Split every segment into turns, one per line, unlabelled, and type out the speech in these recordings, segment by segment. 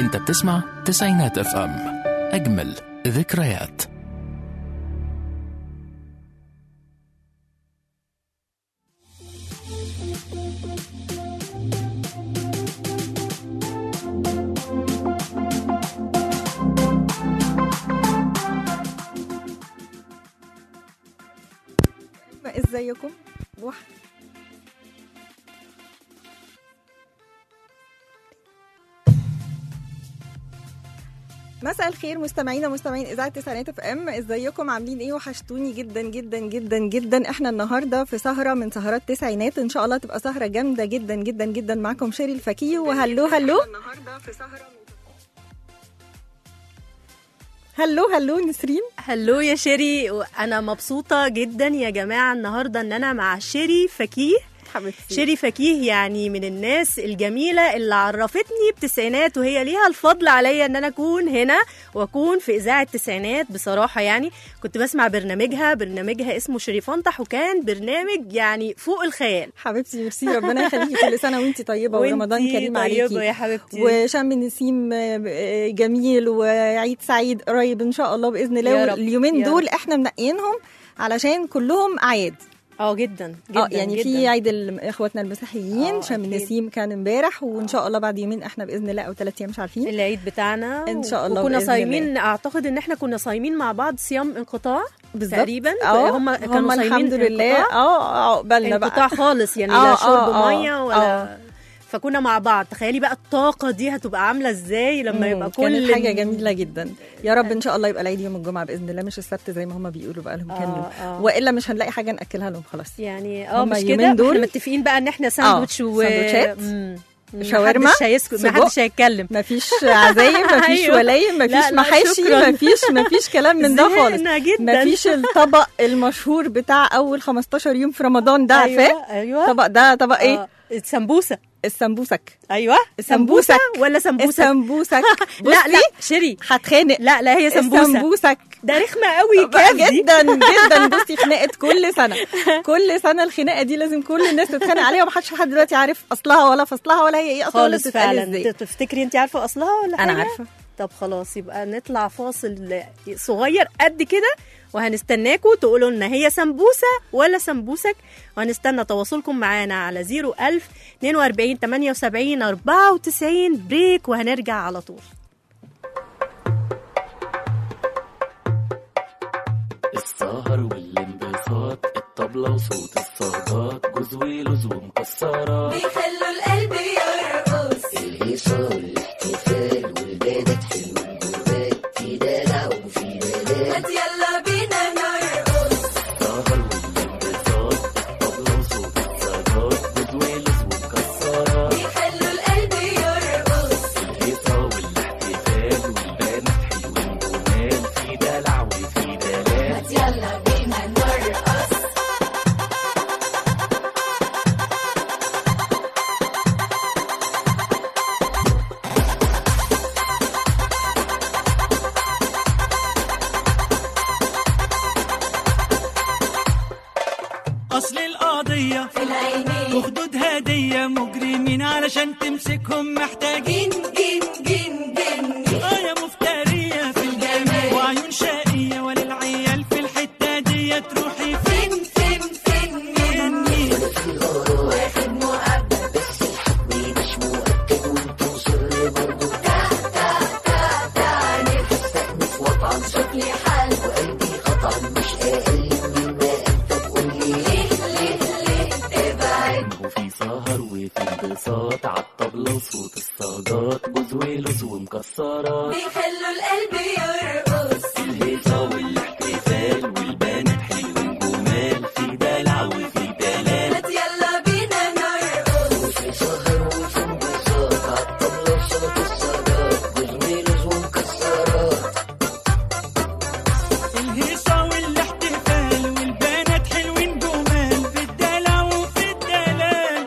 انت بتسمع تسعينات اف ام اجمل ذكريات
ازيكم واحد مساء الخير مستمعينا مستمعين اذاعه تسعينات اف ام ازيكم عاملين ايه وحشتوني جدا جدا جدا جدا احنا النهارده في سهره من سهرات تسعينات ان شاء الله تبقى سهره جامده جدا جدا جدا معاكم شيري الفكيه وهلو هلو النهارده في سهره هلو هلو نسرين
هلو يا شيري انا مبسوطه جدا يا جماعه النهارده ان انا مع شيري فكيه
حبيبتي
شيري فكيه يعني من الناس الجميله اللي عرفتني بتسعينات وهي ليها الفضل عليا ان انا اكون هنا واكون في اذاعه التسعينات بصراحه يعني كنت بسمع برنامجها برنامجها اسمه شيري فنطح وكان برنامج يعني فوق الخيال
حبيبتي ميرسي ربنا يخليكي كل سنه وانت طيبه ورمضان
وانتي
كريم
طيبة
عليكي
يا حبيبتي
وشم النسيم آه، جميل وعيد سعيد قريب ان شاء الله باذن الله
يا رب،
واليومين
يا
دول احنا منقيينهم علشان كلهم اعياد
اه جدا جدا
اه يعني
جدا.
في عيد ال- اخواتنا المسيحيين
آه،
شم
أكيد.
النسيم كان امبارح وان شاء الله بعد يومين احنا باذن الله او ثلاث ايام مش عارفين
العيد بتاعنا
إن شاء الله
وكنا
بإذن
صايمين اعتقد ان احنا كنا صايمين مع بعض صيام انقطاع
بالظبط.
تقريبا
اه
هم كانوا صايمين
الحمد لله
انقطاع.
اه عقبالنا
انقطاع
بقى
خالص يعني
آه،
لا شرب
آه، آه،
ميه ولا
آه.
فكنا مع بعض تخيلي بقى الطاقه دي هتبقى عامله ازاي لما
مم،
يبقى كل
كانت حاجه جميله جدا يا رب ان شاء الله يبقى العيد يوم الجمعه باذن الله مش السبت زي ما هم بيقولوا بقى لهم كام
آه،
يوم
آه.
والا مش هنلاقي حاجه ناكلها لهم خلاص
يعني اه
هما
مش
اليومين
كده
دول-
احنا متفقين بقى ان احنا ساندوتش و
سندوتشات،
مم.
شاورما،
محدش هيسكت
سجق.
محدش هيتكلم
مفيش عزايم مفيش
أيوة.
ولايم
لا،
مفيش
لا،
محاشي
شكراً.
مفيش مفيش كلام من ده خالص
زهقنا جدا
مفيش الطبق المشهور بتاع اول 15 يوم في رمضان ده عارفاه
ايوه ايوه
طبق ده طبق ايه
آه، السمبوسه
السمبوسك
ايوه
السمبوسك.
سمبوسه ولا سمبوسه
السمبوسك
لا لا
بصي،
شيري
هتخانق
لا لا هي سمبوسه
السمبوسك
ده رخمه قوي
بقى
كاف دي
جدا جدا بصي خناقه كل سنه كل سنه الخناقه دي لازم كل الناس تتخانق عليها ومحدش لحد دلوقتي عارف اصلها ولا فصلها ولا هي ايه اصلا ولا
خالص
بتتقال
فعلا
ازاي
تفتكري انت عارفه اصلها ولا
انا
حاجة؟
عارفه
طب خلاص يبقى نطلع فاصل صغير قد كده وهنستناكم تقولوا لنا هي سمبوسه ولا سمبوسك وهنستنى تواصلكم معانا على 01000 42 78 94 بريك وهنرجع على طول
السهر والانبساط الطبلة وصوت الصاجات جوز ولوز ومكسرات
بيخلوا القلب يرقص
الهيصة والاحتفال والبنات حلو الجمال في دلع وفي دلال
هات يلا بينا نرقص
السهر والانبساط الطبلة وصوت الصاجات جوز ولوز ومكسرات
بيخلوا القلب يرقص
الهيصة والاحتفال والبنات حلوين جمال في دلع وفي دلال
هات يلا بينا نرقص
أصل القضية
في العينين
وخدود هدية مجرمين علشان تمسكهم محتاجين
جن جن جن جن
آه يا مفترية في الجمال وعيون شقية وللعيال في الحتة دي تروحي فين
فين فين فين مني واخد مؤبد
مش مؤكد وانت مصر برضو
تعالى
في وطعا
شوف لي حل
وقلبي قطعا مش أقل مما أنت تقولي
ليه ليه ليه تبعد
وفي سهر وفي انبساط عالطبلة وصوت الصاجات جوز ولوز ومكسرات
بيخلوا القلب يرقص
الهيصة والاحتفال والبنات حلوين جمال في دلع وفي دلال
هات يلا بينا نرقص
في سهر وفي انبساط عالطبلة وصوت الصاجات جزميلز ومكسرات
الهيصة والاحتفال والبنات حلوين جمال في الدلع وفي الدلال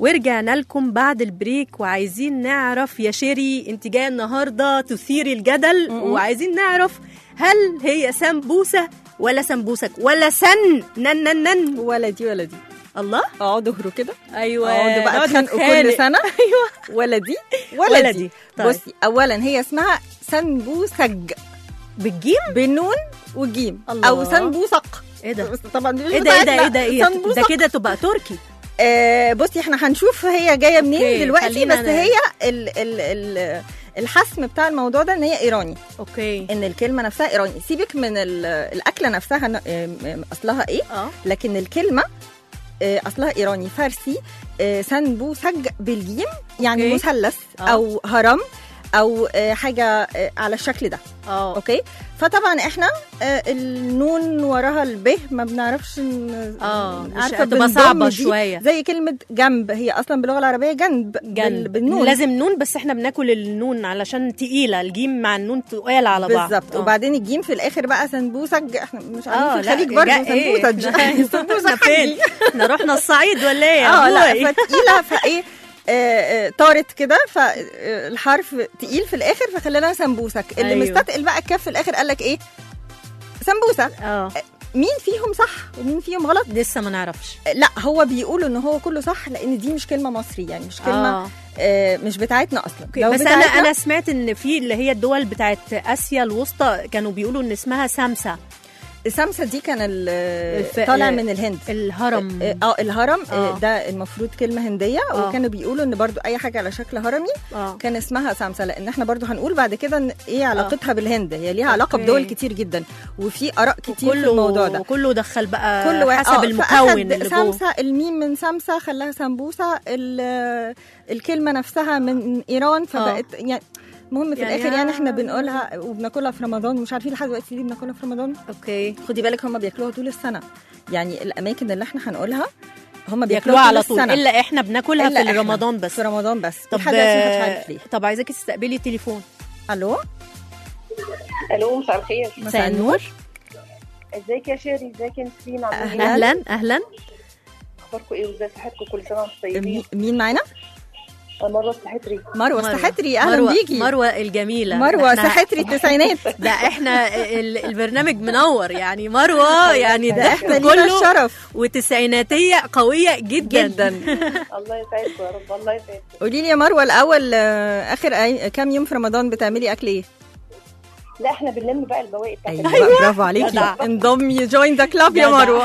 ورجعنا لكم بعد البريك وعايزين نعرف يا شيري انت جايه النهارده تثيري الجدل وعايزين نعرف هل هي سمبوسه ولا سمبوسك ولا سن نن نن نن
ولا دي ولا دي
الله
اقعدوا اهروا كده
ايوه
اقعدوا بقى
نقعد
تخانقوا
نتخانق.
كل سنه
ايوه
ولا دي ولا,
ولا
دي,
دي. طيب.
بصي اولا هي اسمها سنبوسج
بالجيم
بنون وجيم
الله.
او سنبوسق
ايه ده
بس طبعا دي مش
ايه ده ايه ده ايه
بتاعتنا.
ده ايه ده
سنبوسق.
كده تبقى تركي
آه بصي احنا هنشوف هي جايه منين
أوكي،
دلوقتي
خلينا
بس
ن-
هي ال ال ال الحسم بتاع الموضوع ده ان هي ايراني
اوكي
ان الكلمه نفسها ايراني سيبك من ال- الاكله نفسها ن- آم، اصلها ايه
اه
لكن الكلمه آه، اصلها ايراني فارسي آه، سنبوسج بالجيم يعني
أوكي.
مثلث
آه.
او هرم او آه، حاجه آه، على الشكل ده
اه
اوكي فطبعا احنا آه، النون وراها الب ما بنعرفش ن-
اه مش
عارفه
هتبقى
بنضم
صعبه
دي
شويه
زي كلمه جنب هي اصلا باللغه العربيه جنب بال-
جنب
بالنون
لازم نون بس احنا بناكل النون علشان تقيله الجيم مع النون تقال على بعض
بالظبط
آه.
وبعدين الجيم في الاخر بقى سنبوسج احنا مش
اه
عارفين في
لا،
الخليج برضه
جا- إيه؟
سنبوسج
احنا
سنبوسج
فين
حجي.
احنا رحنا الصعيد ولا ايه يا
اه لا
أبوي؟
فتقيله فايه آه، آه، طارت كده فالحرف تقيل في الاخر فخلانا سمبوسك اللي
أيوه.
مستتقل بقى الكاف في الاخر قال لك ايه سمبوسه
اه
مين فيهم صح ومين فيهم غلط
لسه ما نعرفش
لا هو بيقولوا ان هو كله صح لان دي مش كلمه مصري يعني مش كلمه
آه.
آه مش بتاعتنا اصلا
أوكي.
لو
بس انا
بتاعتنا-
انا سمعت ان في اللي هي الدول بتاعت اسيا الوسطى كانوا بيقولوا ان اسمها سامسا
سمسة دي كان ال-
الف-
طالع
آه،
من الهند
الهرم
اه آه، الهرم
آه.
آه. ده المفروض كلمه هنديه
آه.
وكانوا بيقولوا ان برضو اي حاجه على شكل هرمي
اه
كان اسمها سامسا لان احنا برضو هنقول بعد كده إن ايه علاقتها بالهند هي ليها علاقه
أوكي.
بدول كتير جدا وفي اراء كتير في
كله
الموضوع ده
كله دخل بقى
كل واحد
حسب
آه،
المكون
فأخد
اللي جوه
سامسا الميم من سامسا خلاها سمبوسه ال- الكلمه نفسها من ايران فبقت يعني المهم في
يعني
الاخر يعني احنا
آه.
بنقولها وبناكلها في رمضان ومش عارفين لحد دلوقتي ليه بناكلها في رمضان
اوكي
خدي بالك هم بياكلوها طول السنه يعني الاماكن اللي احنا هنقولها هم
بياكلوها على طول
السنة.
الا احنا بناكلها
إلا
في
إحنا.
رمضان بس
في رمضان بس
طب
طب حاجه محدش عارف ليه
طب عايزاكي تستقبلي التليفون
الو
الو مساء الخير
مساء النور
ازيك يا شيري ازيك يا نسرين عاملين
أهلاً.
ايه
اهلا اهلا
اخباركم ايه وازاي صحتكم كل سنه وانتم طيبين
مي- مين معانا
انا مره السحتري
مروه
مروة.
السحتري اهلا
مروة
بيكي
مروه الجميله
مروه
إحنا-
سحتري التسعينات
ده احنا ال- البرنامج منور يعني مروه يعني
ده
ده
احنا لينا
كله
الشرف
وتسعيناتيه قويه جدا
جدا
الله يسعدكم يا رب الله يسعدكم
قولي لي يا مروه الاول آه، اخر أي... كام يوم في رمضان بتعملي اكل ايه
لا احنا بنلم بقى البواقي بتاعت
ايوه
الأكل.
برافو عليكي
جدع.
انضمي جوين ذا كلاب يا
جدع.
مروه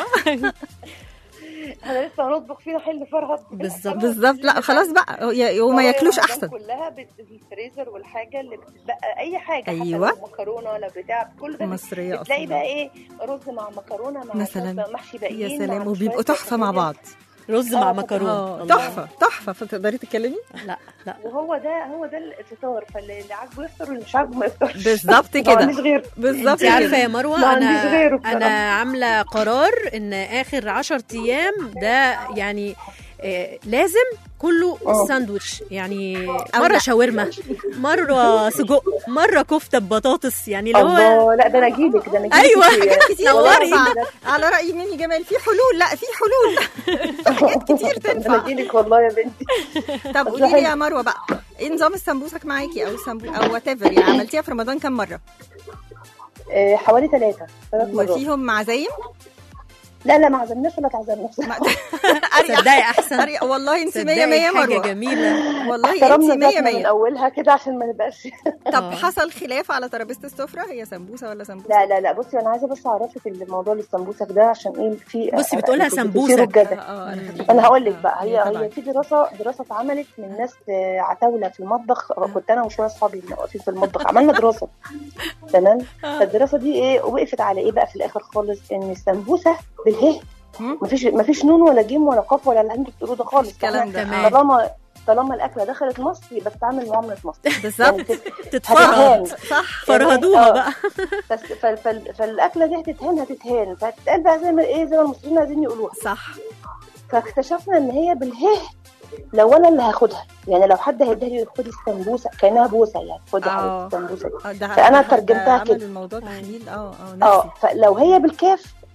احنا لسه هنطبخ فينا حل فرهد
بالظبط.
بالظبط لا خلاص بقى ي- وما ياكلوش احسن
كلها بت- الفريزر والحاجه اللي بتتبقى اي حاجه
أيوة.
حتى لو مكرونه ولا بتاع كل ده
مصريه
بتلاقي
اصلا
بقى ايه رز مع مكرونه مع
مثلاً.
صلصة، محشي باقيين
يا
مع
سلام وبيبقوا
شوية
تحفه مع
بقدونس.
بعض
رز
آه،
مع
طبعاً.
مكرونه
اه
الله.
تحفه تحفه فتقدري تتكلمي
لا لا
وهو ده هو ده الفطار فاللي اللي عاجبه يفطر واللي مش عاجبه ما يفطرش
بالظبط
ما عنديش
كده
غيره
بالظبط
انت عارفه
كده
يا مروه
ما
انا
عنديش غيره بصراحة.
انا عامله قرار ان اخر عشر ايام ده يعني آه لازم كله
اه.
ساندوتش يعني
أو
مره
لا.
شاورما مره سجق مره كفته ببطاطس يعني اللي هو
الله لا ده انا اجيلك ده انا اجيلك
أيوة،
كتير.
حاجات
كتير
نوري.
تنفع. على راي ميمي جمال في حلول لا في حلول حاجات كتير
ده انا
تنفع
اجيلك والله يا بنتي
طب قولي لي يا مروه بقى ايه نظام السمبوسك معاكي او السمبو او وات ايفر يعني عملتيها في رمضان كم مره
آه، حوالي ثلاثة ثلاث مرات
وفيهم معزايم
لا لا ما عزمناش ولا تعزمنا
ما-
تصدقي احسن
أري- والله انت 100
تصدقي
100
حاجه
مروه
جميله
والله انت
احترمنا
100
ذاتنا من
100
اولها كده عشان ما نبقاش
طب
آه.
حصل خلاف على ترابيزه السفره هي سمبوسه ولا سمبوسه
لا لا لا بصي انا عايزه بس اعرفك الموضوع السمبوسك ده عشان ايه في
بصي بتقولها
كنتوا
سمبوسك.
بتثيروا الجدل
اه انا حبيبي.
انا هقول لك بقى هي
طبعاً.
هي في دراسه دراسه اتعملت من ناس آه، عتاوله في المطبخ كنت انا وشويه اصحابي واقفين في المطبخ عملنا دراسه تمام فالدراسه دي ايه وقفت على ايه بقى في الاخر خالص ان السمبوسه بالهه
مم.
مفيش مفيش نون ولا جيم ولا قاف ولا اللي انتوا بتقولوه ده خالص
الكلام ده
تمام.
طالما طالما الاكله دخلت مصر يبقى تتعامل معامله مصر
بالظبط
تتفرهد
هتتهان
صح
فرهدوها
آه.
بقى
بس فال فال فالاكله دي هتتهان هتتهان فهتتقال بقى زي ما ايه زي ما المصريين عايزين يقولوها
صح
فاكتشفنا ان هي بالهه لو انا اللي هاخدها يعني لو حد هيديها لي خدي السمبوسه كانها بوسه يعني خدي
آه.
حبيبتي السمبوسه دي.
آه، ده
فأنا
ده-
ترجمتها
ده
كده.
عمل الموضوع تحليل اه اه
اه
نفسي
فلو هي بالكاف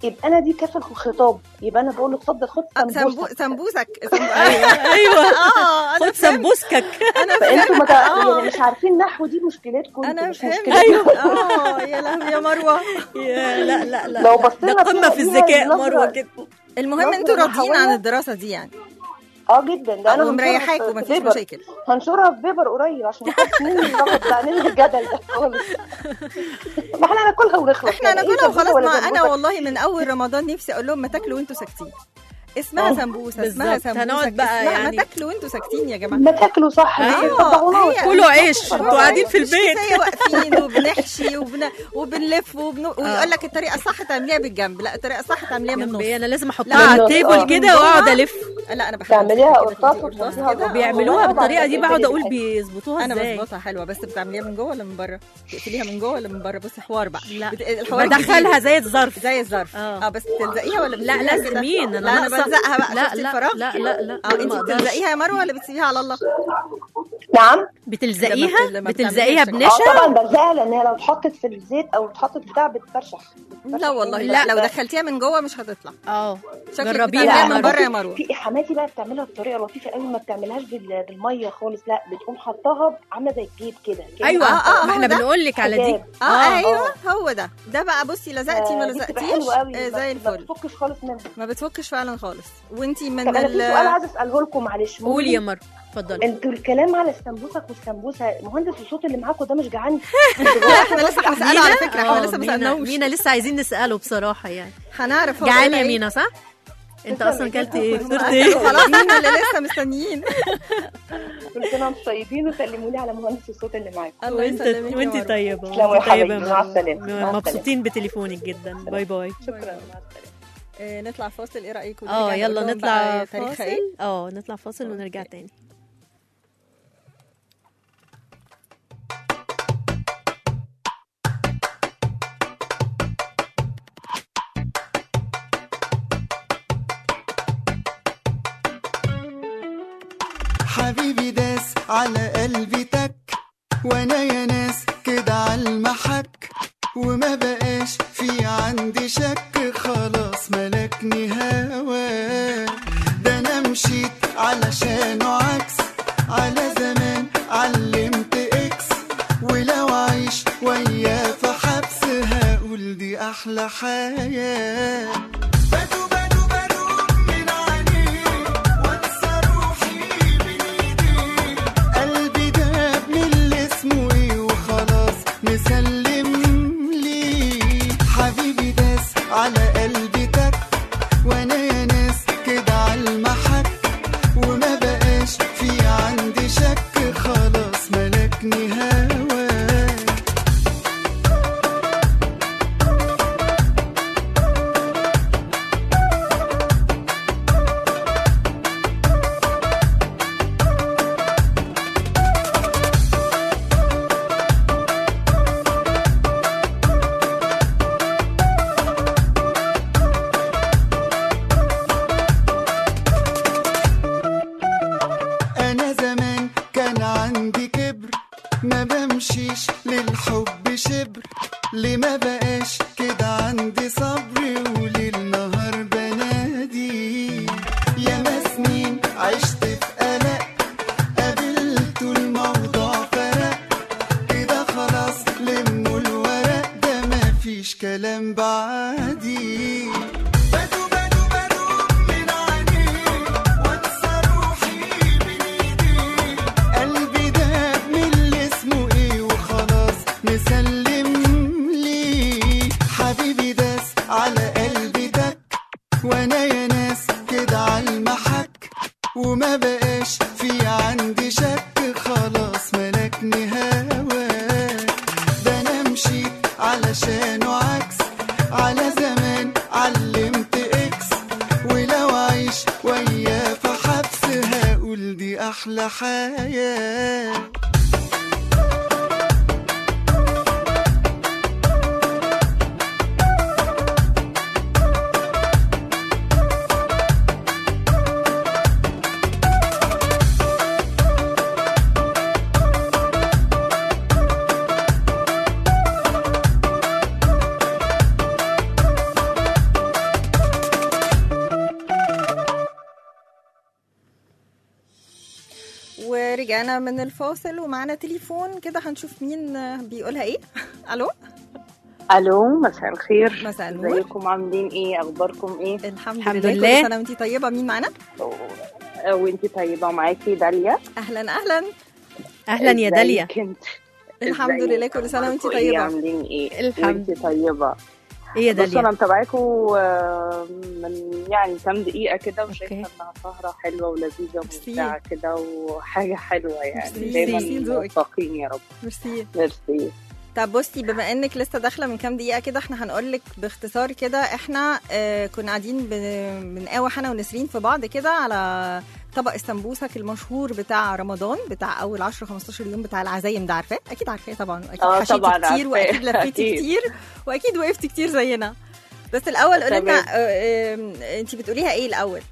يبقى انا دي كافه الخطاب يبقى انا بقول له اتفضل خد
آه، سمبو...
سمبوسه
سمبوسك سمبو...
ايوه
اه انا
خد
فهمت
سمبوسكك
انا
فانتوا ما
فهمت
تع-
اه
يعني مش عارفين نحو دي مشكلتكم
انا
انتوا، مش
فهمت
مشكلتنا.
اه يا لهوي يا مروه
يا لا لا لا
لو
لا.
بصينا
ده قمه
فيها-
في
فيها
الذكاء
نظرة-
مروه كده
المهم
نظرة
انتوا راضيين عن
نحوية.
الدراسه دي يعني
اه جدا ده انا
ومريحاك
هنشرها في-
ومفيش
في بيبر.
مشاكل
هنشرها في بيبر قريب عشان محدش مني يلخبط بقى نلغي الجدل ده خالص ما احنا هناكلها ونخلص
احنا
يعني إيه
ناكلها وخلاص
سمبوسة
ما
ولا
انا
سمبوسة؟
والله من اول رمضان نفسي اقول لهم ما تاكلوا وانتوا ساكتين اسمها
اه،
سمبوسه اسمها
بالظبط.
سمبوسه
هنقعد بقى
اسمها
يعني-
ما تاكلوا وانتوا ساكتين يا جماعه
ما تاكلوا صح
أيوة،
ما تطبعوناش.
هي-
كلوا عيش انتوا قاعدين في
مش
البيت
كفايه واقفين وبنحشي وبن... وبنلف وبن... ويقول لك الطريقه الصح تعمليها بالجنب لا الطريقه الصح تعمليها من
جنبي
النص
انا لازم احطها
لا،
على
من
التيبل
النص.
كده واقعد الف
لا انا بحب
تعمليها
كده
قرطاس
تدي قرطاس
وتحطيها
كده.
جوه.
بيعملوها
طبعاً
بالطريقه دي
ده
بقعد
إيه
اقول
اللي
بيظبطوها
انا
ازاي
بظبطها حلوه بس بتعمليها من جوه ولا من بره تقفليها من جوه ولا من بره بصي حوار بقى
لا
بت... الحوار
بدخلها
جديد.
زي الظرف
زي الظرف
اه.
اه بس بتلزقيها ولا
لا
بتسيبيها
لا
كده؟
مين انا
لا انا
ناقصة.
بلزقها بقى
لا
شفتي
لا
الفراغ
لا لا لا
اه
ما
انت
أقدرش.
بتلزقيها يا مروه ولا بتسيبيها على الله
نعم
بتلزقيها
لما بت-
بتلزقيها
لما
اه
بنشا
طبعا بلزقها لان هي لو اتحطت في الزيت او اتحطت بتاع بتفرشح
لا والله
لا.
لا لو دخلتيها من جوه مش هتطلع
اه
شكلك
جربيها
بتعمليها
يا
من
مروة.
بره يا مروه
في حماتي بقى بتعملها بطريقه لطيفه قوي ما بتعملهاش بال- بالميه خالص لا بتقوم حطاها عامله زي الجيب كده كده.
ايوه
اه، اه،
ما
هو
احنا
ده.
بنقول لك على دي
حجاب.
اه,
اه
ايوه هو ده ده بقى بصي لزقتي ما
آه، دي بتبقى
لزقتيش
حلوة قوي
آه
ما-
زي
ما
الفل
بتفكش خالص منها
ما بتفكش فعلا خالص وانتي من
طب انا في
ال
سؤال عايزه اساله لكم معلش
قولي يا مروه اتفضلي
انتوا الكلام على السمبوسك والسمبوسه مهندس الصوت اللي معاكم ده مش جعان
احنا لسه هنساله على فكره
آه،
احنا لسه ما
مينا-
سالناش
مينا لسه عايزين نساله بصراحه يعني
هنعرف هو
جعان
قال
يا
ايه.
مينا صح انت
تسلم
اصلا
إيديكم.
كلت ايه
هم
فطرت
أكلوا
ايه
خلاص احنا اللي لسه مستنيين
كل سنه وانتم طيبين وسلموا لي على مهندس الصوت اللي معاكم
الله
وانت
يسلمك يا
وانت
مروة.
طيبه
تسلموا يا
وانت طيبه
حبايبي،
يا
مع
مروة.
السلامة. مع
مبسوطين بتليفونك جدا باي باي
شكرا مع السلامه
آه، نطلع فاصل ايه رايكم
اه
ونرجع
يلا
نقول لهم
نطلع
بقى تاريخها ايه
فاصل اه نطلع فاصل ونرجع تاني
حبيبي داس على قلبي تك وانا يا ناس كده على المحك وما بقاش في عندي شك خلاص ملكني هوا ده انا مشيت علشانه عكس على زمان علمت اكس ولو عيش وياه في حبس هقول دي احلى حياه بدو بدو بدو من عينيه وانسى روحي بين ايديه قلبي داب من اللي اسمه ايه وخلاص مسلم ليه حبيبي داس على قلبي تك وانا يا ناس كده على المحك وما بقاش في عندي شك خلاص ملكني هواك انا زمان كان عندي كبر ما بمشيش للحب شبر ليه ما بقاش كده عندي صبر وليل نهار بنادي يا سنين عشت في قلق قابلت الموضوع فرق كده خلاص لموا الورق ده مفيش كلام بعدي بدو بدو بدو من عينيه وانسى روحي بين ايديه قلبي داب من اللي اسمه ايه وخلاص مسلم ليه حبيبي داس على قلبي تك وانا يا ناس كده على المحك وما بقاش في عندي شك خلاص ملكني هواك ده انا مشيت علشانه عكس على زمان علمت اكس ولو عيش وياه في حبس هقول دي احلى حياه
رجعنا من الفاصل ومعانا تليفون كده هنشوف مين آه، بيقولها ايه الو
الو مساء الخير
مساء النور
ازيكم عاملين ايه اخباركم ايه
الحمد,
الحمد
لله,
لله.
كل سنه وانتي طيبه مين معانا
وانتي طيبه معاكي داليا
اهلا اهلا
اهلا يا داليا
ازيك انت
الحمد
ازيك؟
لله كل سنه وانتي
أخباركم ايه
طيبه
عاملين ايه
الحمد.
وانتي طيبه
ايه يا
بصوا
داليا
انا متابعاكم آه، من يعني كام دقيقه كده وشايفه
أوكي.
انها سهره حلوه ولذيذه
ميرسي.
وممتعه كده وحاجه حلوه يعني
ميرسي.
دايما
ميرسي لذوقك.
موفقين يا رب
ميرسي
ميرسي
طب بصي بما انك لسه داخله من كام دقيقه كده احنا هنقول لك باختصار كده احنا اه كنا قاعدين بن- بنقاوح انا ونسرين في بعض كده على طبق السمبوسك المشهور بتاع رمضان بتاع اول 10 15 يوم بتاع العزايم ده عارفاه اكيد عارفاه طبعا اكيد
آه،
حشيتي
طبعاً
كتير
عارفاه.
واكيد لفيتي
أكيد.
كتير واكيد وقفتي كتير زينا بس الاول قولي لنا
تمام.
انت بتقوليها ايه الاول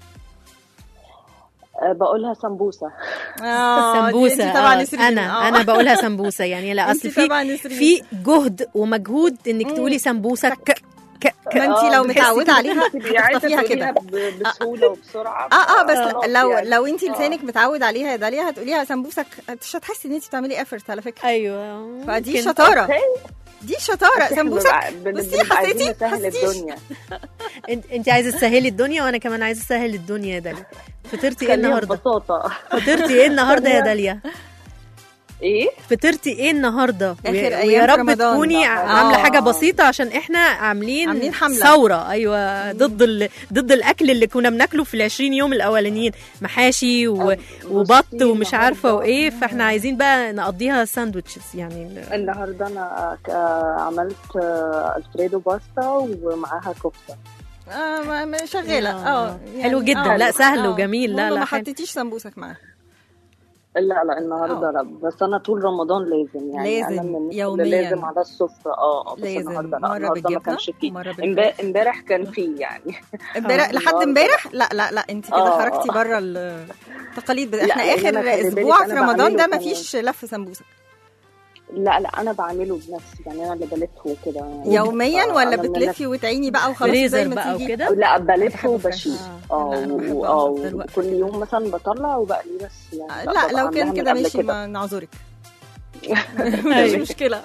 آه، بقولها سمبوسه
اه دي
سمبوسه
انتي طبعا
آه،
نسرين
انا
آه.
انا بقولها سمبوسه يعني لا
انتي
اصل في
طبعا نسرين.
في جهد ومجهود انك
مم.
تقولي سمبوسه ك ك ك
ما انتي
آه،
لو
بتحسي
متعوده
كده
عليها
بتبقي عايزه
هتخطفيها
تقوليها
كده
ب- بسهوله وبسرعه
اه اه بس
فخلاص
لو
يعني.
لو انت
آه.
لسانك متعود عليها يا داليا هتقوليها سمبوسك مش هتحسي ان انت بتعملي افورت على فكره
ايوه
فدي
ممكن.
شطاره
أوكي.
دي شطاره
بس إحنا
سمبوسك
بنبقى- بن-
بصي
بنبقى عايزين
حسيتي
نسهل
حسيتيش
الدنيا
انت انت عايزه تسهلي الدنيا وانا كمان عايزه اسهل الدنيا يا داليا فطرتي ايه
خليها
النهارده
ببساطه
فطرتي ايه النهارده يا داليا
ايه
فطرتي ايه النهارده
آخر
ويا-
أيام
ويا
في
رب
رمضان.
تكوني
آه.
عامله حاجه بسيطه عشان احنا عاملين
عاملين حملة.
ثوره ايوه ضد ال... ضد الاكل اللي كنا بناكله في ال 20 يوم الاولانيين محاشي و... وبط
بصي
ومش عارفه
النهاردة-
وايه فاحنا عايزين بقى نقضيها ساندوتشز يعني
النهارده انا ك- عملت آه، الفريدو باستا ومعاها كفته
اه ما- ما شغاله
آه.
اه
حلو جدا. لا، سهل
آه.
وجميل. لا،
المهم
لا،
ما
حلو.
حطيتيش سمبوسك معاها
لا لا النهارده لا بس انا طول رمضان لازم يعني
لازم،
انا من الناس اللي
يومياً.
لازم على السفره اه بس
لازم.
النهارده لا
مرة
النهارده ما
بالجبنة
كانش فيه
ومرة
امبا-
بالفراخ.
امبارح كان فيه يعني
امبارح
آه.
لحد امبارح لا لا لا انت كده
آه.
خرجتي بره التقاليد بت-
لا،
احنا
يعني أنا
اخر
خلي بالك
اسبوع في
أنا
رمضان
بعمله
ده ما
كمان.
فيش لف سمبوسك
لا لا انا بعمله بنفسي يعني انا اللي بلفه كده يعني
يوميا
آه،
ولا
أنا من
بتلفي وتعيني بقى وخلاص زي
فريزر
ما
بقى
تيجي
وكده
لا بلفه
بحبه
وبشيل
فريش.
اه
لا، أنا بحبه
و- اه
أفضل وقت.
كل يوم مثلا بطلع وبقلي بس يعني
لا
ببقى
لو كان
عاملاها من
كده
قبل
ماشي
كده.
ما نعذرك مش
أيوة.
مشكله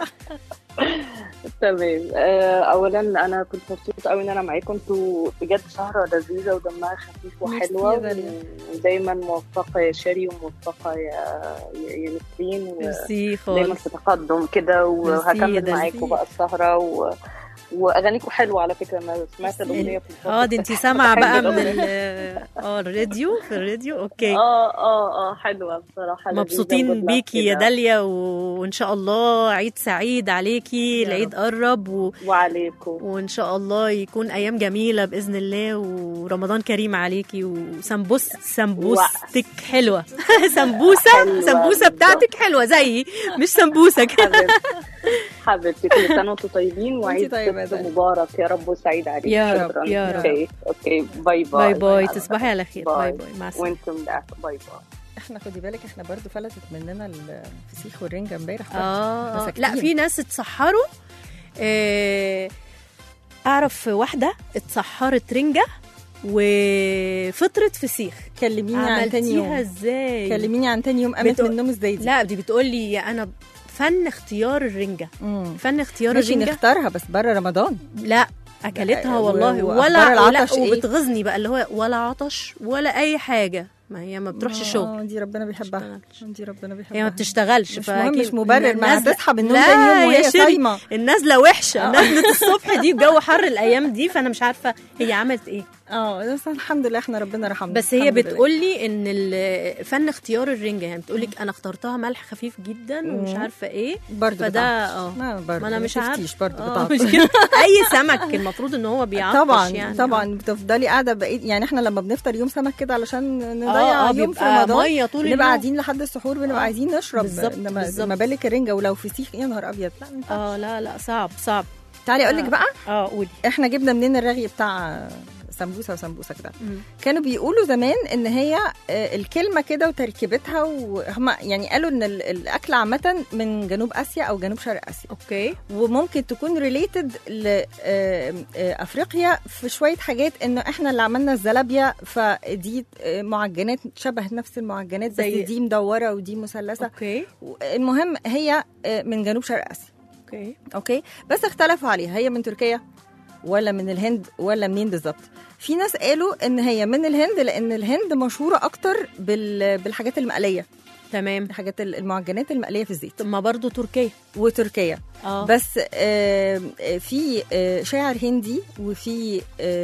تمام آه، اولا انا كنت مبسوطه قوي ان انا معاكم انتوا بجد سهره لذيذه ودمها خفيف
ميرسي
وحلوه
يا داليا.
ودايما موفقه يا شيري وموفقه يا يا يا نسرين
ميرسي
دايما
خالص
في تقدم كده
ميرسي يا
وهكمل
داليا.
معاكم بقى السهره و... واغانيكم حلوه على فكره انا سمعت الاغنيه في الفترة
اه دي انت سامعه
بحب
بقى من
الأغنية.
ال- اه الراديو في الراديو اوكي
اه اه اه حلوه بصراحه لذيذة
مبسوطين
وجود
بيكي يا
كده.
داليا و- وان شاء الله عيد سعيد عليكي
يا
العيد قرب و...
وعليكم
وان شاء الله يكون ايام جميله باذن الله ورمضان كريم عليكي وسمبوس سمبوستك حلوه سمبوسه
حلوة
سمبوسه
بالظبط.
بتاعتك حلوه زيي مش سمبوسك
حبيبتي حبيبتي كل سنه وانتم طيبين وعيد
طيبة يا
ست
داليا.
مبارك يا رب وسعيد عليك
يا رب،
شكراً.
يا رب.
اوكي اوكي باي باي
باي باي
مع
تصبحي على خير باي
باي.
باي مع السلامه
وانتم بقى باي باي
احنا خدي بالك احنا برضو فلتت مننا الفسيخ والرنجه امبارح برضو.
اه
مساكين.
لا في ناس اتسحروا آه، اعرف واحده اتسحرت رنجه وفطرت فسيخ
كلميني عن تاني
عملتيها
يوم
ازاي
كلميني عن تاني يوم قامت
بتقول-
من النوم ازاي دي
لا دي بتقول لي انا فن اختيار الرنجه
مم.
فن اختيار
ماشي
الرنجه
نختارها بس بره رمضان
لا اكلتها
لا،
والله
و-
ولا
وأخبار
ولا
العطش إيه؟
وبتغزني بقى اللي هو ولا عطش ولا اي حاجه ما هي ما بتروحش
آه،
شغل
دي ربنا بيحبها
بتشتغلش.
دي ربنا بيحبها
هي ما بتشتغلش
مش مهم
فأكيد
مش مبرر ما
النازلة-
هتصحى من النوم
لا
تاني يوم
يا
وهي
شيري،
صايمه
النازله وحشه نازله الصبح دي الجو حر الايام دي فانا مش عارفه هي عملت ايه
اه بس الحمد لله احنا ربنا رحمنا
بس هي
الحمد لله.
بتقول لي ان ال- فن اختيار الرنجه يعني بتقول لك انا اخترتها ملح خفيف جدا ومش
مم.
عارفه ايه
برضه
فده
بتعطش.
اه
ما برضه
ما انا مش
تفتيش
عارفه
برضه
آه،
بتعطش
مش كده اي سمك المفروض ان هو بيعطش
طبعا
يعني
طبعا بتفضلي قاعده بقيت يعني احنا لما بنفطر يوم سمك كده علشان نضيع
اه اه
يوم في
بيبقى
رمضان
ميه طول
بنبقى
اليوم
قاعدين لحد السحور بنبقى
آه.
عايزين نشرب
بالظبط،
انما
بالظبط.
ما بالك الرنجه ولو فسيخ يا نهار ابيض لا ما ينفعش.
اه لا لا صعب صعب
تعالي اقول لك
آه.
بقى
اه قولي
احنا جبنا منين الرغي بتاع سمبوسه وسمبوسك ده
مم.
كانوا بيقولوا زمان ان هي آه، الكلمه كده وتركيبتها وهم يعني قالوا ان ال- الاكل عامه من جنوب اسيا او جنوب شرق اسيا
اوكي
وممكن تكون ريليتد لافريقيا في شويه حاجات انه احنا اللي عملنا الزلابيا فدي آه، معجنات شبه نفس المعجنات بس
زي-
دي مدوره ودي مثلثه
اوكي
المهم هي آه، من جنوب شرق اسيا
اوكي
اوكي بس اختلفوا عليها هي من تركيا ولا من الهند ولا منين بالظبط في ناس قالوا ان هي من الهند لان الهند مشهوره اكتر بال... بالحاجات المقليه
تمام
الحاجات ال- المعجنات المقليه في الزيت
طب ما برضو تركيا
وتركيا
اه
بس آه، آه، في آه، شاعر هندي وفي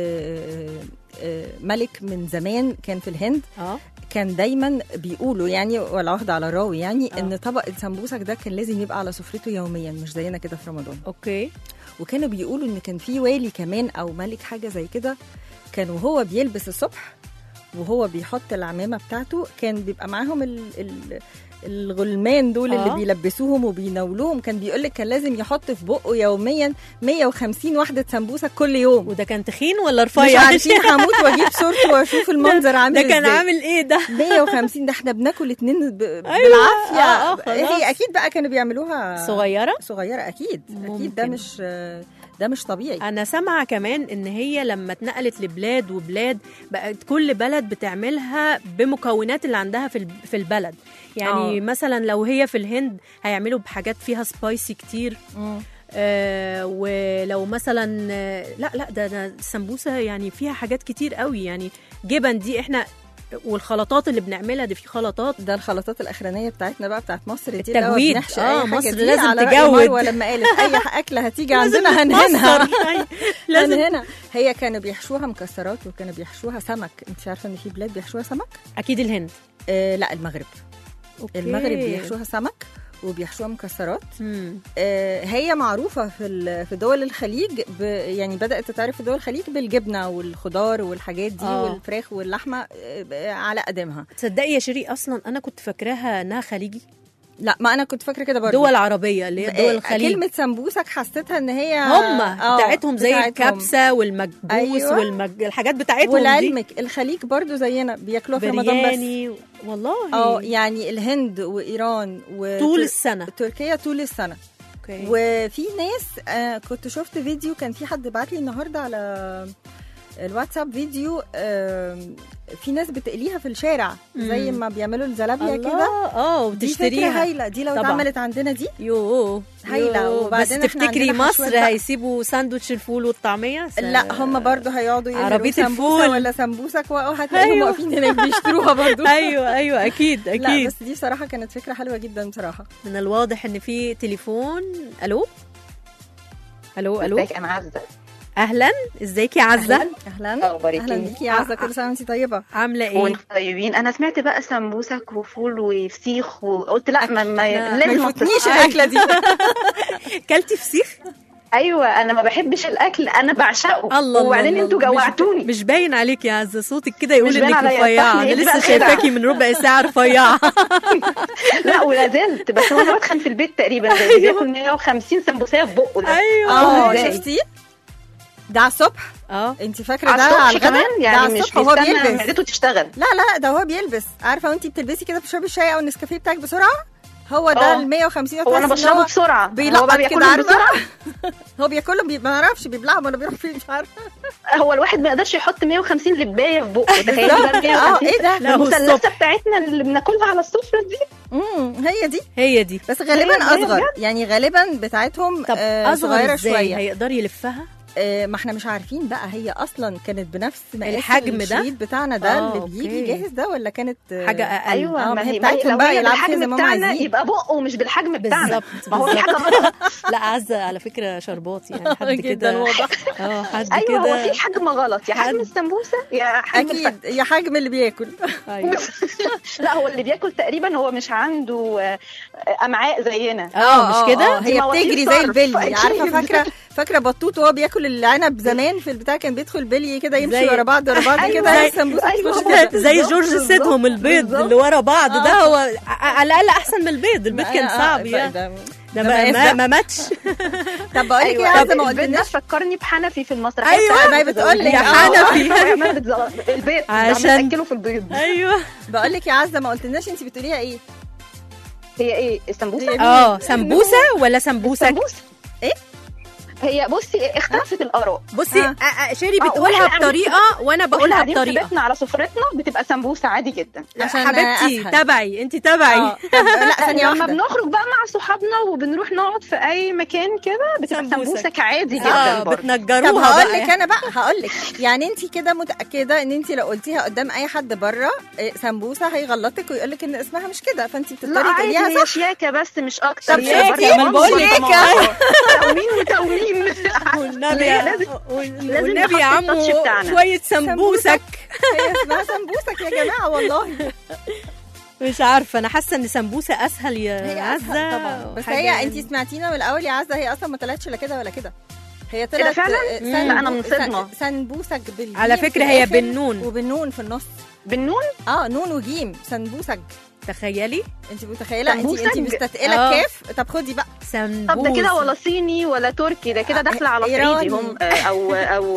آه، آه، ملك من زمان كان في الهند
اه
كان دايما بيقولوا يعني ولا واحده على الراوي يعني
آه.
ان طبق السمبوسك ده كان لازم يبقى على سفرته يوميا مش زينا كده في رمضان
اوكي
وكانوا بيقولوا ان كان في والي كمان او ملك حاجه زي كده كان وهو بيلبس الصبح وهو بيحط العمامه بتاعته كان بيبقى معاهم ال ال الغلمان دول
آه.
اللي بيلبسوهم وبيناولوهم كان بيقول لك كان لازم يحط في بقه يوميا 150 وحده سمبوسه كل يوم
وده كان تخين ولا رفيع
مش عارفين هموت واجيب صورته واشوف المنظر عامل
ده كان
إزاي.
عامل ايه ده
150 ده احنا بناكل اتنين ب...
أيوة،
بالعافيه
آه، آه، خلاص.
هي اكيد بقى كانوا بيعملوها
صغيره
صغيره اكيد اكيد ده
ممكن.
مش ده مش طبيعي
انا سامعه كمان ان هي لما اتنقلت لبلاد وبلاد بقت كل بلد بتعملها بمكونات اللي عندها في الب- في البلد يعني
آه.
مثلا لو هي في الهند هيعملوا بحاجات فيها سبايسي كتير
مم.
آه ولو مثلا آه، لا لا ده ده السمبوسه يعني فيها حاجات كتير قوي يعني جبن دي احنا والخلطات اللي بنعملها دي في خلطات
ده الخلطات الاخرانيه بتاعتنا بقى بتاعت مصر دي اللي هو
التجويد.
بنحشي
آه،
أي حاجة
مصر
دي
لازم
على رأي
تجود.
مروة لما قالت اي اكله هتيجي عندنا هنهنها
مصر. أيوة. لازم
هنهنها هي كانوا بيحشوها مكسرات وكانوا بيحشوها سمك انت عارفه ان في بلاد بيحشوها سمك
اكيد الهند
آه لا المغرب
أوكي.
المغرب بيحشوها سمك وبيحشوها مكسرات
مم.
آه، هي معروفه في ال- في دول الخليج ب يعني بدات تتعرف في دول الخليج بالجبنه والخضار والحاجات دي
آه.
والفراخ واللحمه آه، على قديمها
تصدقي يا شيري اصلا انا كنت فاكراها انها خليجي
لا ما انا كنت فاكره كده برضه
دول عربيه اللي هي دول
آه،
الخليج
كلمه سمبوسك حسيتها ان هي
هم
آه،
بتاعتهم زي
بتاعتهم.
الكبسه والمكبوس
أيوة.
والمج... الحاجات بتاعتهم دي
ولعلمك الخليج برضو زينا بياكلوها في رمضان بس
برياني والله
اه يعني الهند وايران و
طول السنه
تركيا طول السنه
اوكي
وفي ناس آه كنت شفت فيديو كان في حد بعت لي النهارده على الواتساب فيديو آه في ناس بتقليها في الشارع زي
مم.
ما بيعملوا الزلابيا
الله،
كده
اه
دي فكره
وتشتريها
هايله دي لو
طبعاً.
اتعملت عندنا دي
يوه
هايلة،
يوه.
وبعدين
بس
إحنا
تفتكري
عندنا
مصر
حشوات بقى.
هيسيبوا ساندوتش الفول والطعميه س-
لا هم برضو هيقعدوا يهروا
عربية
سمبوسة
الفول.
ولا سمبوسك وهتلاقيهم
أيوة.
واقفين هناك بيشتروها برضو
ايوه ايوه اكيد
لا
اكيد
بس دي صراحه كانت فكره حلوه جدا بصراحه
من الواضح ان في تليفون الو الو الو
ازيك انا عزه
اهلا ازيك يا عزه
اهلا
أخبارك
اهلا
إيه؟
بيكي يا عزه كل سنه وانت طيبه
عامله ايه
وانتم طيبين انا سمعت بقى سمبوسك وفول وفسيخ وقلت لا ما, ما
ما
لازم
ما
أتصل.
يفوتنيش الاكله دي
كلتي فسيخ
ايوه انا ما بحبش الاكل انا بعشقه
الله
وبعدين
الله
انتوا
الله.
جوعتوني
مش باين عليك يا عزه صوتك كده يقول
مش باين
انك
عليا،
رفيعه
صح،
انا
هي دي
لسه
بقى الخدعة.
شايفاكي من ربع ساعه رفيعه
لا ولا زلت بس هو انا بتخن في البيت تقريبا زي اللي بياكل 150 سمبوسيه في بقه ده
ايوه
اه
إزاي؟
شفتي ده على الصبح
اه
انت فاكره
على
ده
الصبح
على الغدا
كمان
ده
يعني
على
مش
الصبح وهو
بيستنى
بيلبس
معدته تشتغل
لا لا ده هو بيلبس عارفه وانت بتلبسي كده بتشربي الشاي او النسكافيه بتاعك بسرعه هو ده
اه.
ال 150
هو انا
تحسي إن
بشربه بسرعه هو
بيلقط
بقى
كده
بياكلهم
عارفه
بسرعه
هو بياكلهم بي... ما نعرفش بيبلعهم ولا بيروح فين مش عارفه
هو الواحد ما يقدرش يحط 150 لبايه في بقه تخيلي بقى 150
اه ايه ده
لا، هو
المثلثه
الصبح.
بتاعتنا اللي بناكلها على السفره دي
امم هي دي
هي دي
بس غالبا
هي- هي
اصغر يعني غالبا بتاعتهم
طب
آه
اصغر
صغيره
ازاي
شويه
هيقدر يلفها
آه ما احنا مش عارفين بقى هي اصلا كانت بنفس مقاس
الحجم ده؟
الشريط بتاعنا ده
آه،
اللي بيجي
أوكي.
جاهز ده ولا كانت آه،
حاجه اقل
ايوه
آه،
ما
ما هي
هي ما هي
بتاعتهم
لو
بقى
هي
يلعبوا فيها
بالحجم
زي ما هم
بتاعنا
عايزين.
يبقى بقه مش بالحجم بتاعنا
بالظبط
ما هو في
بالظبط.
حاجه غلط
لا عزه على فكره شربات يعني حد
جدا
كده
واضح
اه حد
ايوه هو
كده
في حجم غلط يا
حد-
حجم السمبوسه يا حجم الفك.
اكيد يا حجم اللي بياكل
أيوة.
لا هو اللي بياكل تقريبا هو مش عنده آه، امعاء زينا
اه مش كده
هي
دي مواسير
بتجري زي
صرف.
البلي
أكيد.
عارفه فاكره فاكره بطوط وهو بياكل العنب زمان في البتاع كان بيدخل بلي كده يمشي
زي-
ورا بعض ورا بعض
أيوة،
كده
زي-
السمبوسه
أيوة،
تخش
هو
كده
ده.
زي
بالظبط،
جورج
بالظبط،
سيتهم البيض
بالظبط.
اللي ورا بعض ده
آه.
هو ع- على الاقل احسن من البيض البيض كان
آه،
صعب
آه،
يعني
ده-
ده
ده
ما,
مقاس
ما,
ده.
ما ماتش
طب بقول لك ايه
ايوه
يا عزه ما
البيت ده
قلتلناش
فكرني بحنفي في المسرحيه
أيوة،
بتاعت
ما هي بتقول لك
يا
آه.
حنفي.
عمالة بتزغ- البيت
عشان-
عشان تاكله في البيض
ايوه
بقول لك يا عزه ما قلتلناش انت بتقوليها ايه
هي ايه السمبوسه
اه سمبوسه ولا سمبوسك
سمبوسه
إيه؟
هي بصي اختلفت الاراء
بصي
آه.
آه، آه، شيري
آه،
بتقولها
وإحنا قاعدين-
بطريقه وانا
واحنا
بقولها
قاعدين في
بطريقه
بيتنا على سفرتنا بتبقى سمبوسه عادي جدا
عشان
حبيبتي
أسهل.
تبعي انت تبعي
اه طب لا ثانيه
لما
واحده
بنخرج بقى مع صحابنا وبنروح نقعد في اي مكان كده بتبقى
سمبوسك.
سمبوسك عادي
اه
جدا برضه
طب
بتنجروها
هقول
بقى
لك انا بقى هقول لك يعني انت كده متاكده ان انت لو قلتيها قدام اي حد بره إيه، سمبوسه هيغلطك ويقول لك ان اسمها مش كده فانت
لا
بتضطري
عادي
تقوليها
هي
صح
شياكه بس مش اكتر
طب
هي
شياكة،
برضه
ما أنا
بقول لك.
طماطم. تأومين وتأومين
والنبي
هي
يا
لازم-
وال-
لازم
والنبي يا
نحط التاتش
عمو
بتاعنا.
شويه سمبوسك
هي اسمها سمبوسك يا جماعه والله
مش عارفه انا حاسه ان سمبوسه اسهل يا
هي
عزه
أسهل طبعا بس
حاجة
هي
يعني.
انت سمعتينا من الاول يا عزه هي اصلا ما طلعتش لا كده ولا كده هي
ده
طلعت
فعلا؟
آه،
مم.
سن-
لا، أنا منصدمة.
سن- سنبوسك بالجيم
على
في
فكرة هي
الآخر
بالنون.
وبالنون في النص
بالنون
اه نون وجيم سنبوسك
تخيلي
انت متخيله انت
سنبوسك؟
انت مستثقله
آه.
الكاف طب خدي بقى
سمبوسه
طب ده كده ولا صيني ولا تركي ده كده داخله على
إيراني.
صعيدي هم آه، او او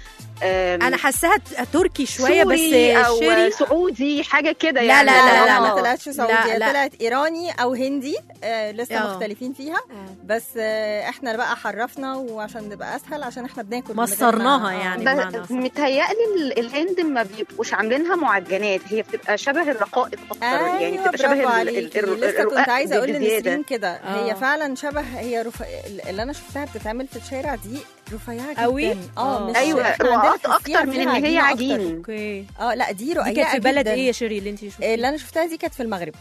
آم،
انا حاساها ت- تركي شويه بس
سوري او
شيري
سعودي حاجه كده
لا،
يعني
لا، لا، لا،
ما
لا.
طلعتش سعودي
لا،
هي
لا.
طلعت ايراني او هندي آه لسه
آه.
مختلفين فيها بس آه احنا بقى حرفنا وعشان نبقى اسهل عشان احنا بناكل من غير ما-
مصرناها
آه.
يعني.
ب-
بمعنى أصح.
متهيألي ال- الهند ما بيبقوش عاملينها معجنات هي بتبقى شبه الرقائق اكتر
ايوه
يعني بتبقى
برافو
شبه ال-
عليكي
ال- ال-
لسه كنت
الرقاق
عايزه اقول
بزيادة.
لنسرين كده
آه.
هي فعلا شبه هي رف... اللي انا شفتها بتتعمل في الشارع دي رفيعه جدا
قوي؟
اه
آه.
مش
ايوه
إحنا عندنا
رقاقات
تحسيها
اكتر من
فيها
ان هي
عجينة أكتر.
عجين
اوكي
اه لا دي رقيقه
دي كانت في بلد
جداً.
ايه يا شيري اللي انت شفتيها
اللي انا شفتها دي كانت في المغرب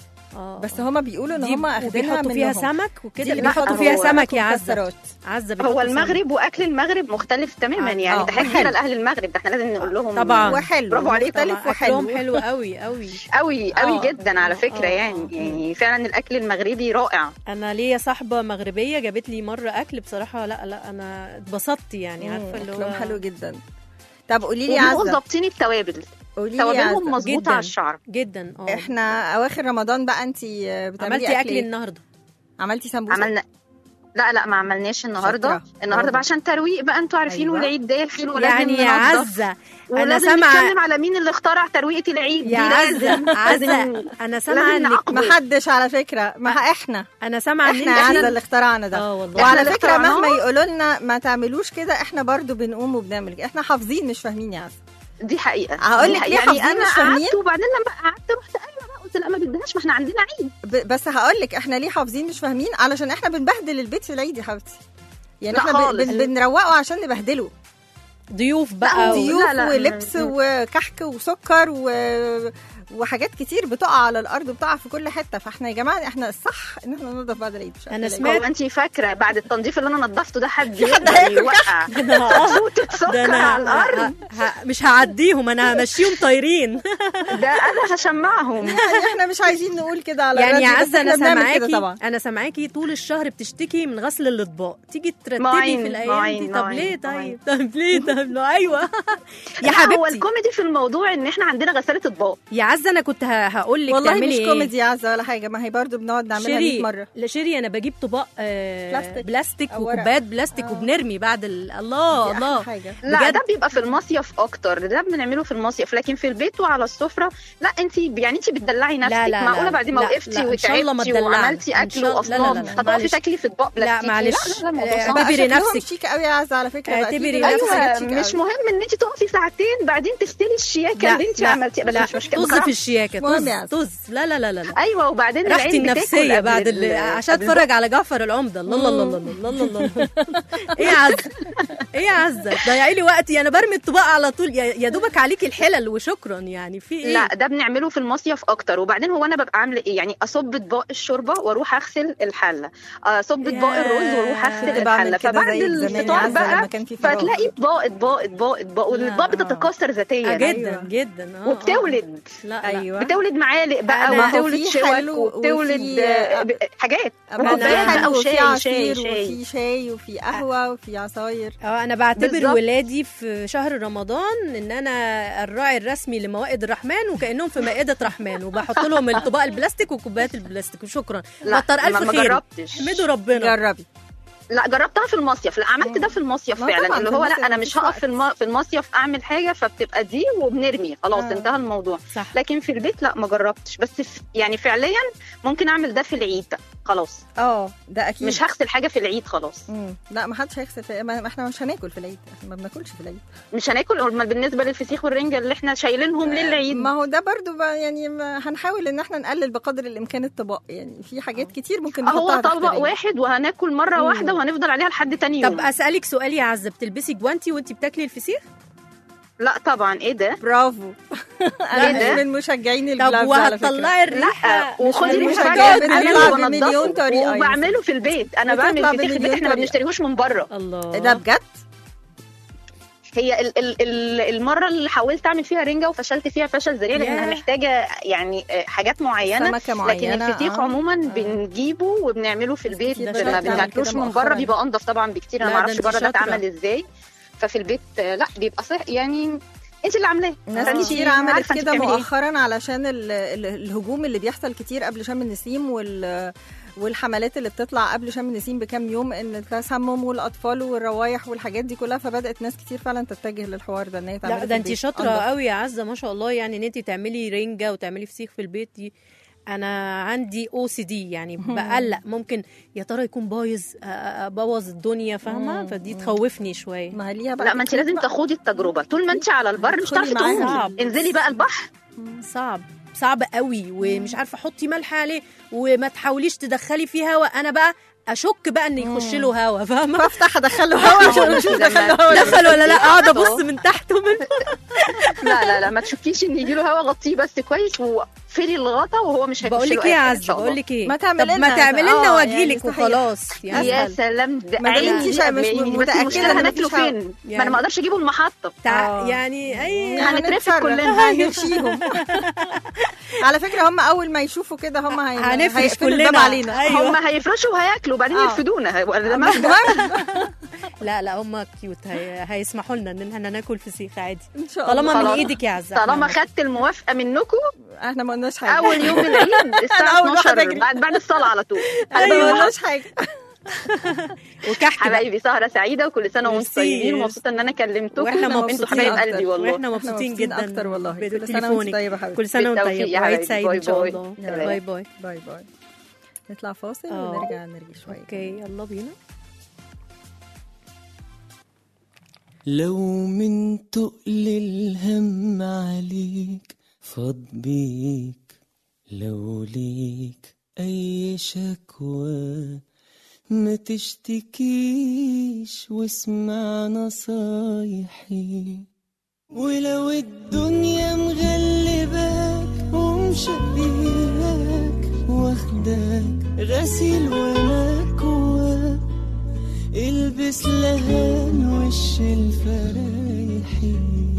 اه
بس هما بيقولوا ان
دي
هما اخدينها
بيحطوا فيها
منهم.
سمك
دي
وكده
اللي
بيحطوا
بيحطوا
فيها
هو
سمك يا عزه
مكسرات.
عزه بيحطوا
هو
سمك.
المغرب واكل المغرب مختلف تماما
آه،
يعني
آه،
ده حاجه
وحلو.
كبيره لاهل المغرب ده احنا لازم نقول لهم
طبعا.
وحلو
برافو عليك
مختلف
طبعاً
وحلو
اكلهم حلو قوي قوي
قوي قوي
آه.
جدا على فكره
آه،
يعني
آه.
يعني فعلا الاكل المغربي رائع
انا ليا صاحبه مغربيه جابت لي مره اكل بصراحه لا لا انا اتبسطت يعني عارفه اللي
اللي
هو
حلو جدا طب قولي لي
وبيبقوا
عزه
ظابطين التوابل
قولي لي يا
توابلهم
عزه
مظبوطه
جداً.
على الشعر
جدا اه
احنا اواخر رمضان بقى انت بتعملي
عملتي اكل
إيه؟
النهارده
عملتي سمبوسه
عملنا لا لا ما عملناش النهارده
شاطرة.
النهارده
برافو.
بقى عشان ترويق بقى انتوا عارفين
أيوة.
والعيد داخل ولازم
يعني يا
ننظف
عزه انا
ولازم
سامعه
نتكلم على مين اللي اخترع ترويقه العيد
يا
دي
عزه
لازم
عزه
لازم
انا سامعه
لازم
انك
نعاقبه.
ما حدش على فكره ما احنا
انا سامعه ان
احنا يا
انت
عزه اللي اخترعنا ده
اه والله
وعلى
اللي
فكره
اخترعناه.
مهما يقولوا لنا ما تعملوش كده احنا برضو بنقوم وبنعمل كده. احنا حافظين مش فاهمين يا عزه
دي حقيقه
هقول
دي
لك
حقيقة.
ليه
يعني
حافظين
انا
مش فاهمين؟
قعدت وبعدين لما قعدت رحت ايوه بقى قلت لا ما بدهاش ما احنا عندنا عيد
ب- بس هقول لك احنا ليه حافظين مش فاهمين علشان احنا بنبهدل البيت في العيد يا حبيبتي يعني
لا
احنا ب-
خالص.
بن- بنروقه عشان نبهدله
ضيوف بقى و...
ضيوف
لا، لا،
ولبس
م- م.
وكحك وسكر و... وحاجات كتير بتقع على الارض وبتقع في كل حته فاحنا يا جماعه احنا الصح ان احنا ننضف بعد العيد مش
أنا
قبل العيد.
سمعت-
هو انت فاكره بعد التنظيف اللي انا نظفته ده حد
حد
يقدر
هياكل
يوقع فوطه
ده
سكر
انا
على الارض
ه... ه... مش هعديهم انا همشيهم طايرين
ده انا هشمعهم
يعني احنا مش عايزين نقول كده على
يعني يا
الراديو، بس
عزه انا
احنا بنعمل كده
سامعاكي
طبعا
انا سامعاكي طول الشهر بتشتكي من غسل الاطباق تيجي ترتبي
مواعين،
في الايام
مواعين،
دي طب
مواعين،
ليه
مواعين.
طيب طب ليه طب لا ايوه يا
لا، هو
حبيبتي
الكوميدي في الموضوع ان احنا عندنا غساله اطباق
يا عزه انا كنت هقول لك
والله
تعملي
مش
ايه
كوميدي يا عزه ولا حاجه ما هي برضو بنقعد نعملها 100
شيري
مره
لا شيري انا بجيب طباق آه
بلاستيك
بلاستيك
أو ورق.
وكوبايات بلاستيك
آه.
وبنرمي بعد ال... الله
دي أحلى
الله
حاجه
لا
بجد؟
ده بيبقى في المصيف اكتر ده بنعمله في المصيف لكن في البيت وعلى السفره لا انت يعني انت بتدلعي نفسك
لا، لا،
معقوله
لا،
بعد ما
لا،
وقفتي
لا، إن شاء الله ما
وتعبتي
تدلعي.
وعملتي
إن
اكل
شاء- لا، لا، لا،
واصناف
لا،
هتقفي
معلش.
تاكلي في اطباق
لا
بلاستيكي
معلش
لا لا لا
آه،
الموضوع صعب.
بقى
اعتبري
شكلهم
نفسك.
شيك قوي يا عزه على فكره بقى في
اعتبري
دلوقتي
نفسك.
حاجات
ايوه
شيك
مش
قوي.
مهم ان انت تقفي ساعتين بعدين تغسلي الشياكه
لا
اللي انت
لا
عملتيها بس
لا
مش مشكله
طز
بصراحة.
في الشياكه
مهم
طز
يا عزة.
طز لا لا لا لا, لا.
ايوه وبعدين
راحتي
العين بتاكل
النفسيه
قبل
بعد
ال-
ال... عشان
قبل
اتفرج على جعفر العمده الله الله الله الله الله الله الله ايه يا عزه ايه يا عزه ضيعي لي وقتي انا برمي الطباق على طول يا يا دوبك عليكي الحلل وشكرا يعني في ايه
لا ده بنعمله في المصيف اكتر وبعدين هو انا ببقى عامله ايه يعني اصب اطباق الشوربه واروح اغسل الحله اصب اطباق
يا.
الرز واروح اغسل
كنت بعمل
الحله
كده
فبعد
زيك زمان يا
الفطار
عزة لما
بقى
كان في فراغ.
فتلاقي اطباق اطباق اطباق اطباق والاطباق
لا.
بتتكاثر
آه،
ذاتيا
جدا
أيوة.
جدا اه
وبتولد
لا لا
ايوه
بتولد معالق بقى
أنا- ما
هو
وبتولد
في
شوك
حلو
وبتولد
وفي-
آه، ب- حاجات
ما هو في
وكوبايات بقى
حلو وفي
وشاي
عصير
شاي شاي
وفي شاي وفي قهوه وفي عصاير
اه انا بعتبر
بالظبط.
ولادي في شهر رمضان ان انا الراعي الرسمي لموائد الرحمن وكانهم في مائده رحمن وبحط لهم الطباق البلاستيك وكوبايات البلاستيك وشكرا
لا
كتر
ما-
الف
ما
خير
جربتش
احمدوا ربنا
جربي
لا جربتها في المصيف لا عملت ده في المصيف
ما
فعلا
طبعاً
اللي
في
هو
المصيف
لا انا
مفيش
مش هقف
وقت.
في, الم... في المصيف اعمل حاجه فبتبقى دي وبنرمي خلاص
آه.
انتهى الموضوع
صح
لكن في البيت لا ما جربتش بس في... يعني فعليا ممكن اعمل ده في العيد بقى. خلاص
اه ده اكيد
مش هغسل حاجه في العيد خلاص
مم. لا ما حدش هيغسل في... ما ما احنا مش هناكل في العيد احنا ما بناكلش في العيد
مش هناكل امال بالنسبه للفسيخ والرنجه اللي احنا شايلينهم للعيد
ما هو ده برضو بقى يعني ما هنحاول ان احنا نقلل بقدر الامكان الطباق يعني في حاجات كتير ممكن
هو
نحطها تحت
طبق
العيد.
واحد وهناكل مره
مم.
واحده وهنفضل عليها لحد تاني يوم
طب اسالك سؤال يا عزه بتلبسي جوانتي وانت بتاكلي الفسيخ
لا طبعا ايه ده
برافو انا
إيه ده؟
مش من مشجعين
طب
الجلافز على فكرة.
وهتطلعي الريحه
لا وخدي
من
المفاجاه
المشجعات
بعمله
بتطلع بمليون
وبنضفه
طريقة يا
وبعمله في البيت انا
بتطلع
بعمل الفسيخ في البيت
بمليون
احنا ما
طريقة.
بنشتريهوش من بره
الله
ده بجد
هي ال ال ال المره اللي حاولت اعمل فيها رنجه وفشلت فيها فشل ذريع لانها
ياه.
محتاجه يعني آه، حاجات معينه
سمكة معينة
لكن الفسيخ
آه.
عموما بنجيبه وبنعمله في البيت
كتير
ما
بدأت تعمل
بناكلوش
كده
من
مؤخراً.
بره بيبقى انضف طبعا بكتير انا
لا،
ما
ده
اعرفش
انت
بره ده
شاطرة.
اتعمل ازاي ففي البيت آه، لا بيبقى صح يعني انت اللي عاملاه
ناس
فأنت
كتير عملت
عارفة أنت
كده
بتعملي إيه.
مؤخرا علشان ال- ال- الهجوم اللي بيحصل كتير قبل شم النسيم وال والحملات اللي بتطلع قبل شم النسيم بكام يوم ان التسمم والاطفال والروايح والحاجات دي كلها فبدات ناس كتير فعلا تتجه للحوار ده ان هي تعمله
لا
في
ده انت
البيت.
شاطره
أنضف.
قوي يا عزه ما شاء الله يعني ان انت تعملي رنجه وتعملي فسيخ في البيت دي انا عندي او سي دي يعني بقلق ممكن يا ترى يكون بايظ أ- أ- ابوظ الدنيا فاهمه
مم.
فدي
مم.
تخوفني شويه
ما هي ليها بقى
لا ما انت
تكنيك
لازم
بقى.
تاخدي التجربه طول ما انت على البر مش
تدخلي
هتعرفي
معاها.
تعومي انزلي بقى البحر
صعب صعب قوي ومش عارفه حطي ملح عليه وما تحاوليش تدخلي فيه هواء انا بقى اشك بقى ان يخش له هواء فاهمه
بفتح ادخله هوا عشان اشوف
لما
دخله هوا
دخل ولا لا اقعد ابص من تحت ومن
لا لا لا ما تشوفيش ان يجي له هوا غطيه بس كويس وقفلي الغطا وهو مش هيخش
بقول
له
لك
أي
ايه يا
حاجة إن
عز
شاء الله.
بقول لك ايه
ما تعملي
طب ما
لنا.
تعملي
آه،
لنا
يعني
واجيلك
صحيح.
وخلاص يعني
يا
أسهل.
سلام ده
ما دام
عيني
انتي شا- مش
قبل عيني. بس
متأكدة
المشكله
إن
هناكله
مفيش هوا.
فين؟ ما
يعني-
انا ما اقدرش اجيبه المحطه
تع...
آه.
يعني اي
هنترفد
هنتصرف.
كلنا.
هنمشيهم على فكره هم اول ما يشوفوا كده هم هي...
هنفرش
هيقفلوا
كلنا.
الباب علينا
أيوة.
هم هيفرشوا وهياكلوا وبعدين
آه.
يرفدونا هيبقى ده
مش
مبدأ.
مهم
لا لا هم كيوت هي... هيسمحوا لنا ان احنا ناكل فسيخ عادي
ان شاء الله
طالما من
خلاص.
ايدك يا عزه
طالما خدت الموافقه منكم
احنا ما قلناش حاجه
اول يوم العيد الساعه
أول واحدة
12
أجري.
بعد بعد الصلاه على طول
احنا ما
أيوة.
قلناش حاجه
وكحك بقى.
حبايبي سهره سعيده وكل سنه وانتم
ميرسي.
طيبين ومبسوطه ان انا كلمتكم
واحنا
انتوا
مبسوطين
حبايب
أكتر.
قلبي والله
واحنا مبسوطين
مبسوطين
جدا
أكتر والله. كل سنة وأنت
بتليفونك.
طيبة حبيبتي.
كل سنه وانت
بالتوفيق
طيب
يا
وعيد
حبيبتي.
سعيد
باي
ان شاء
باي.
الله
سلام.
باي باي
باي باي نطلع فاصل
آه.
ونرجع نرجع شويه
اوكي يلا بينا
لو من تقل الهم عليك فاض بيك لو ليك أي شكوى ما تشتكيش واسمع نصايحي ولو الدنيا مغلباك ومشبيهاك واخداك غسيل ومكواك البس لهان وش الفرايحي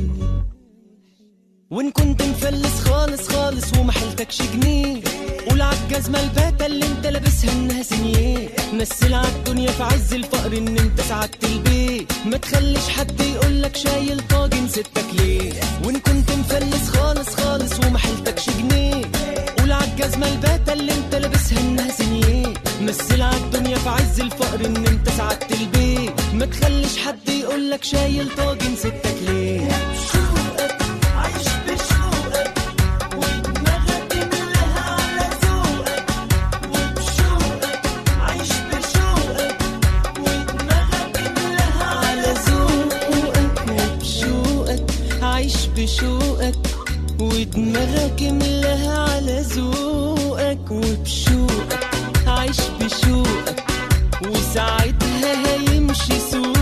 وان كنت مفلس خالص خالص وما حيلتكش جنيه قول عالجزمة الباتة اللي انت لابسها انها سنيه مثل عالدنيا في عز الفقر ان انت سعدت البيت ما تخليش حد يقولك شايل طاجن ستك ليه وان كنت مفلس خالص خالص وما حيلتكش جنيه قول عالجزمة الباتة اللي انت لابسها انها سنيه مثل عالدنيا في عز الفقر ان انت سعدت البيت ما تخليش حد يقولك شايل طاجن ستك ليه شوقك عايش بشوقك ودماغك كلها على ذوقك وبشوقك عايش بشوقك ودماغك كلها على ذوقك وبشوقك عايش بشوقك ودماغك ملاها على ذوقك وبشوقك عايش بشوقك وساعتها هيمشي سوقك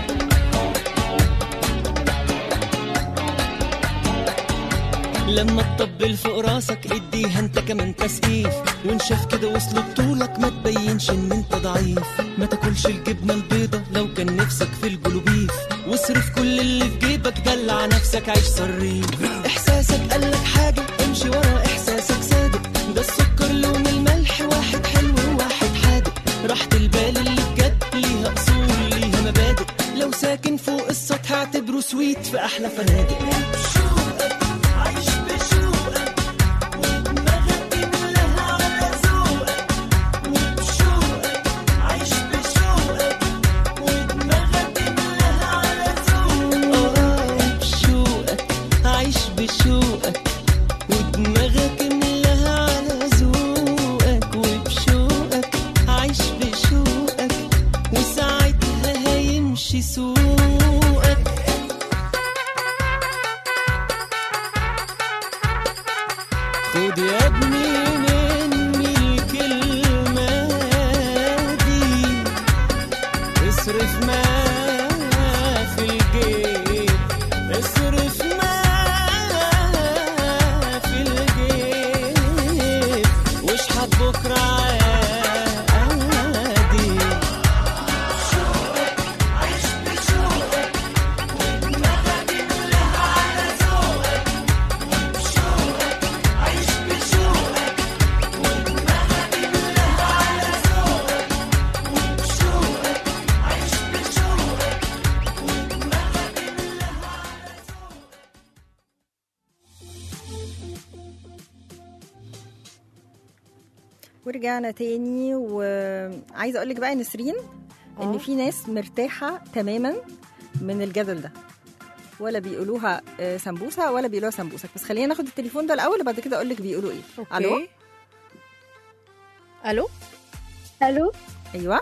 لما طبل فوق راسك اديها انت كمان تسقيف وان شاف كده وصل بطولك ما تبينش ان انت ضعيف ما تاكلش الجبنه البيضه لو كان نفسك في الجلوبيف واصرف كل اللي في جيبك دلع نفسك عيش صريف احساسك قالك حاجه امشي ورا احساسك صادق ده السكر لون الملح واحد حلو وواحد حادق راحة البال اللي بجد ليها اصول ليها مبادئ لو ساكن فوق السطح اعتبره سويت في احلى فنادق عيش بشوقك ودماغك كلها على ذوقك وبشوقك عيش بشوقك ودماغك كلها على ذوقك اه بشوقك عيش بشوقك ودماغك ملاها على ذوقك وبشوقك عيش بشوقك وساعتها هيمشي سوقك خد يا ابني مني الكلمة دي اصرف ما في الجيب اصرف ما في الجيب واشحت بكرة عادي عيش بشوقك ودماغك كلها على ذوقك وبشوقك عيش بشوقك ودماغك كلها على ذوقك وبشوقك عيش بشوقك ودماغك كلها
ورجعنا تاني وعايزه اقول لك بقى يا نسرين ان
آه.
في ناس مرتاحه تماما من الجدل ده ولا بيقولوها آه، سمبوسه ولا بيقولوها سمبوسك بس خلينا ناخد التليفون ده الاول وبعد كده اقول لك بيقولوا ايه
أوكي.
الو
الو
الو
ايوه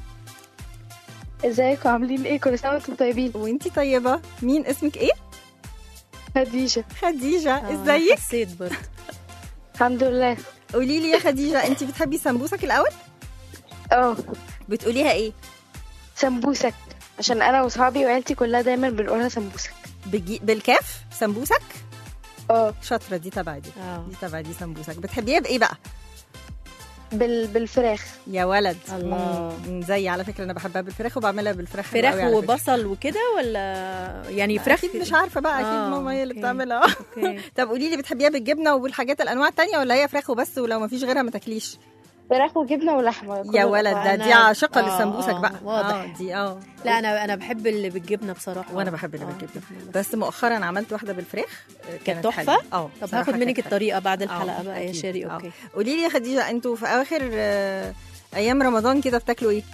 ازيكم عاملين ايه كل سنه وانتم طيبين
وانتي طيبه مين اسمك ايه
خديجه
خديجه
آه، أنا
ازيك
حسيت برضه
الحمد لله
قولي لي يا خديجه انتي بتحبي سمبوسك الاول
اه
بتقوليها ايه
سمبوسك عشان انا واصحابي وعيلتي كلها دايما بنقولها سمبوسك
بجي... بالكاف سمبوسك
اه
شاطره دي تبع دي
آه.
دي تبع دي سمبوسك بتحبيها بايه بقى
بال... بالفراخ
يا ولد
الله.
مم، زي على فكره انا بحبها بالفراخ وبعملها بالفراخ حلوة
فراخ
أوي على فكرة.
وبصل وكده ولا يعني فراخ
اكيد مش عارفه بقى اكيد
آه،
ماما هي اللي
أوكي.
بتعملها
اوكي
طب قولي لي بتحبيها بالجبنه وبالحاجات الانواع التانية ولا هي فراخ وبس ولو ما فيش غيرها ما تاكليش
فراخ وجبنه ولحمه
يا
كله
ولد
بقى.
ده
أنا-
دي عاشقه
آه،
للسمبوسك
آه،
بقى
واضح.
آه دي اه
لا انا انا بحب اللي بالجبنه بصراحه
وانا بحب اللي
آه،
بالجبنه
بالجبنة.
بس مؤخرا عملت واحده بالفراخ آه، كانت
تحفة؟
حلوة. اه
طب
بصراحة
هاخد منك
كانت حلوة.
الطريقه بعد
آه،
الحلقه بقى يا
أكيد.
شيري
آه.
اوكي
قولي لي يا خديجه انتوا في اواخر آه، ايام رمضان كده بتاكلوا ايه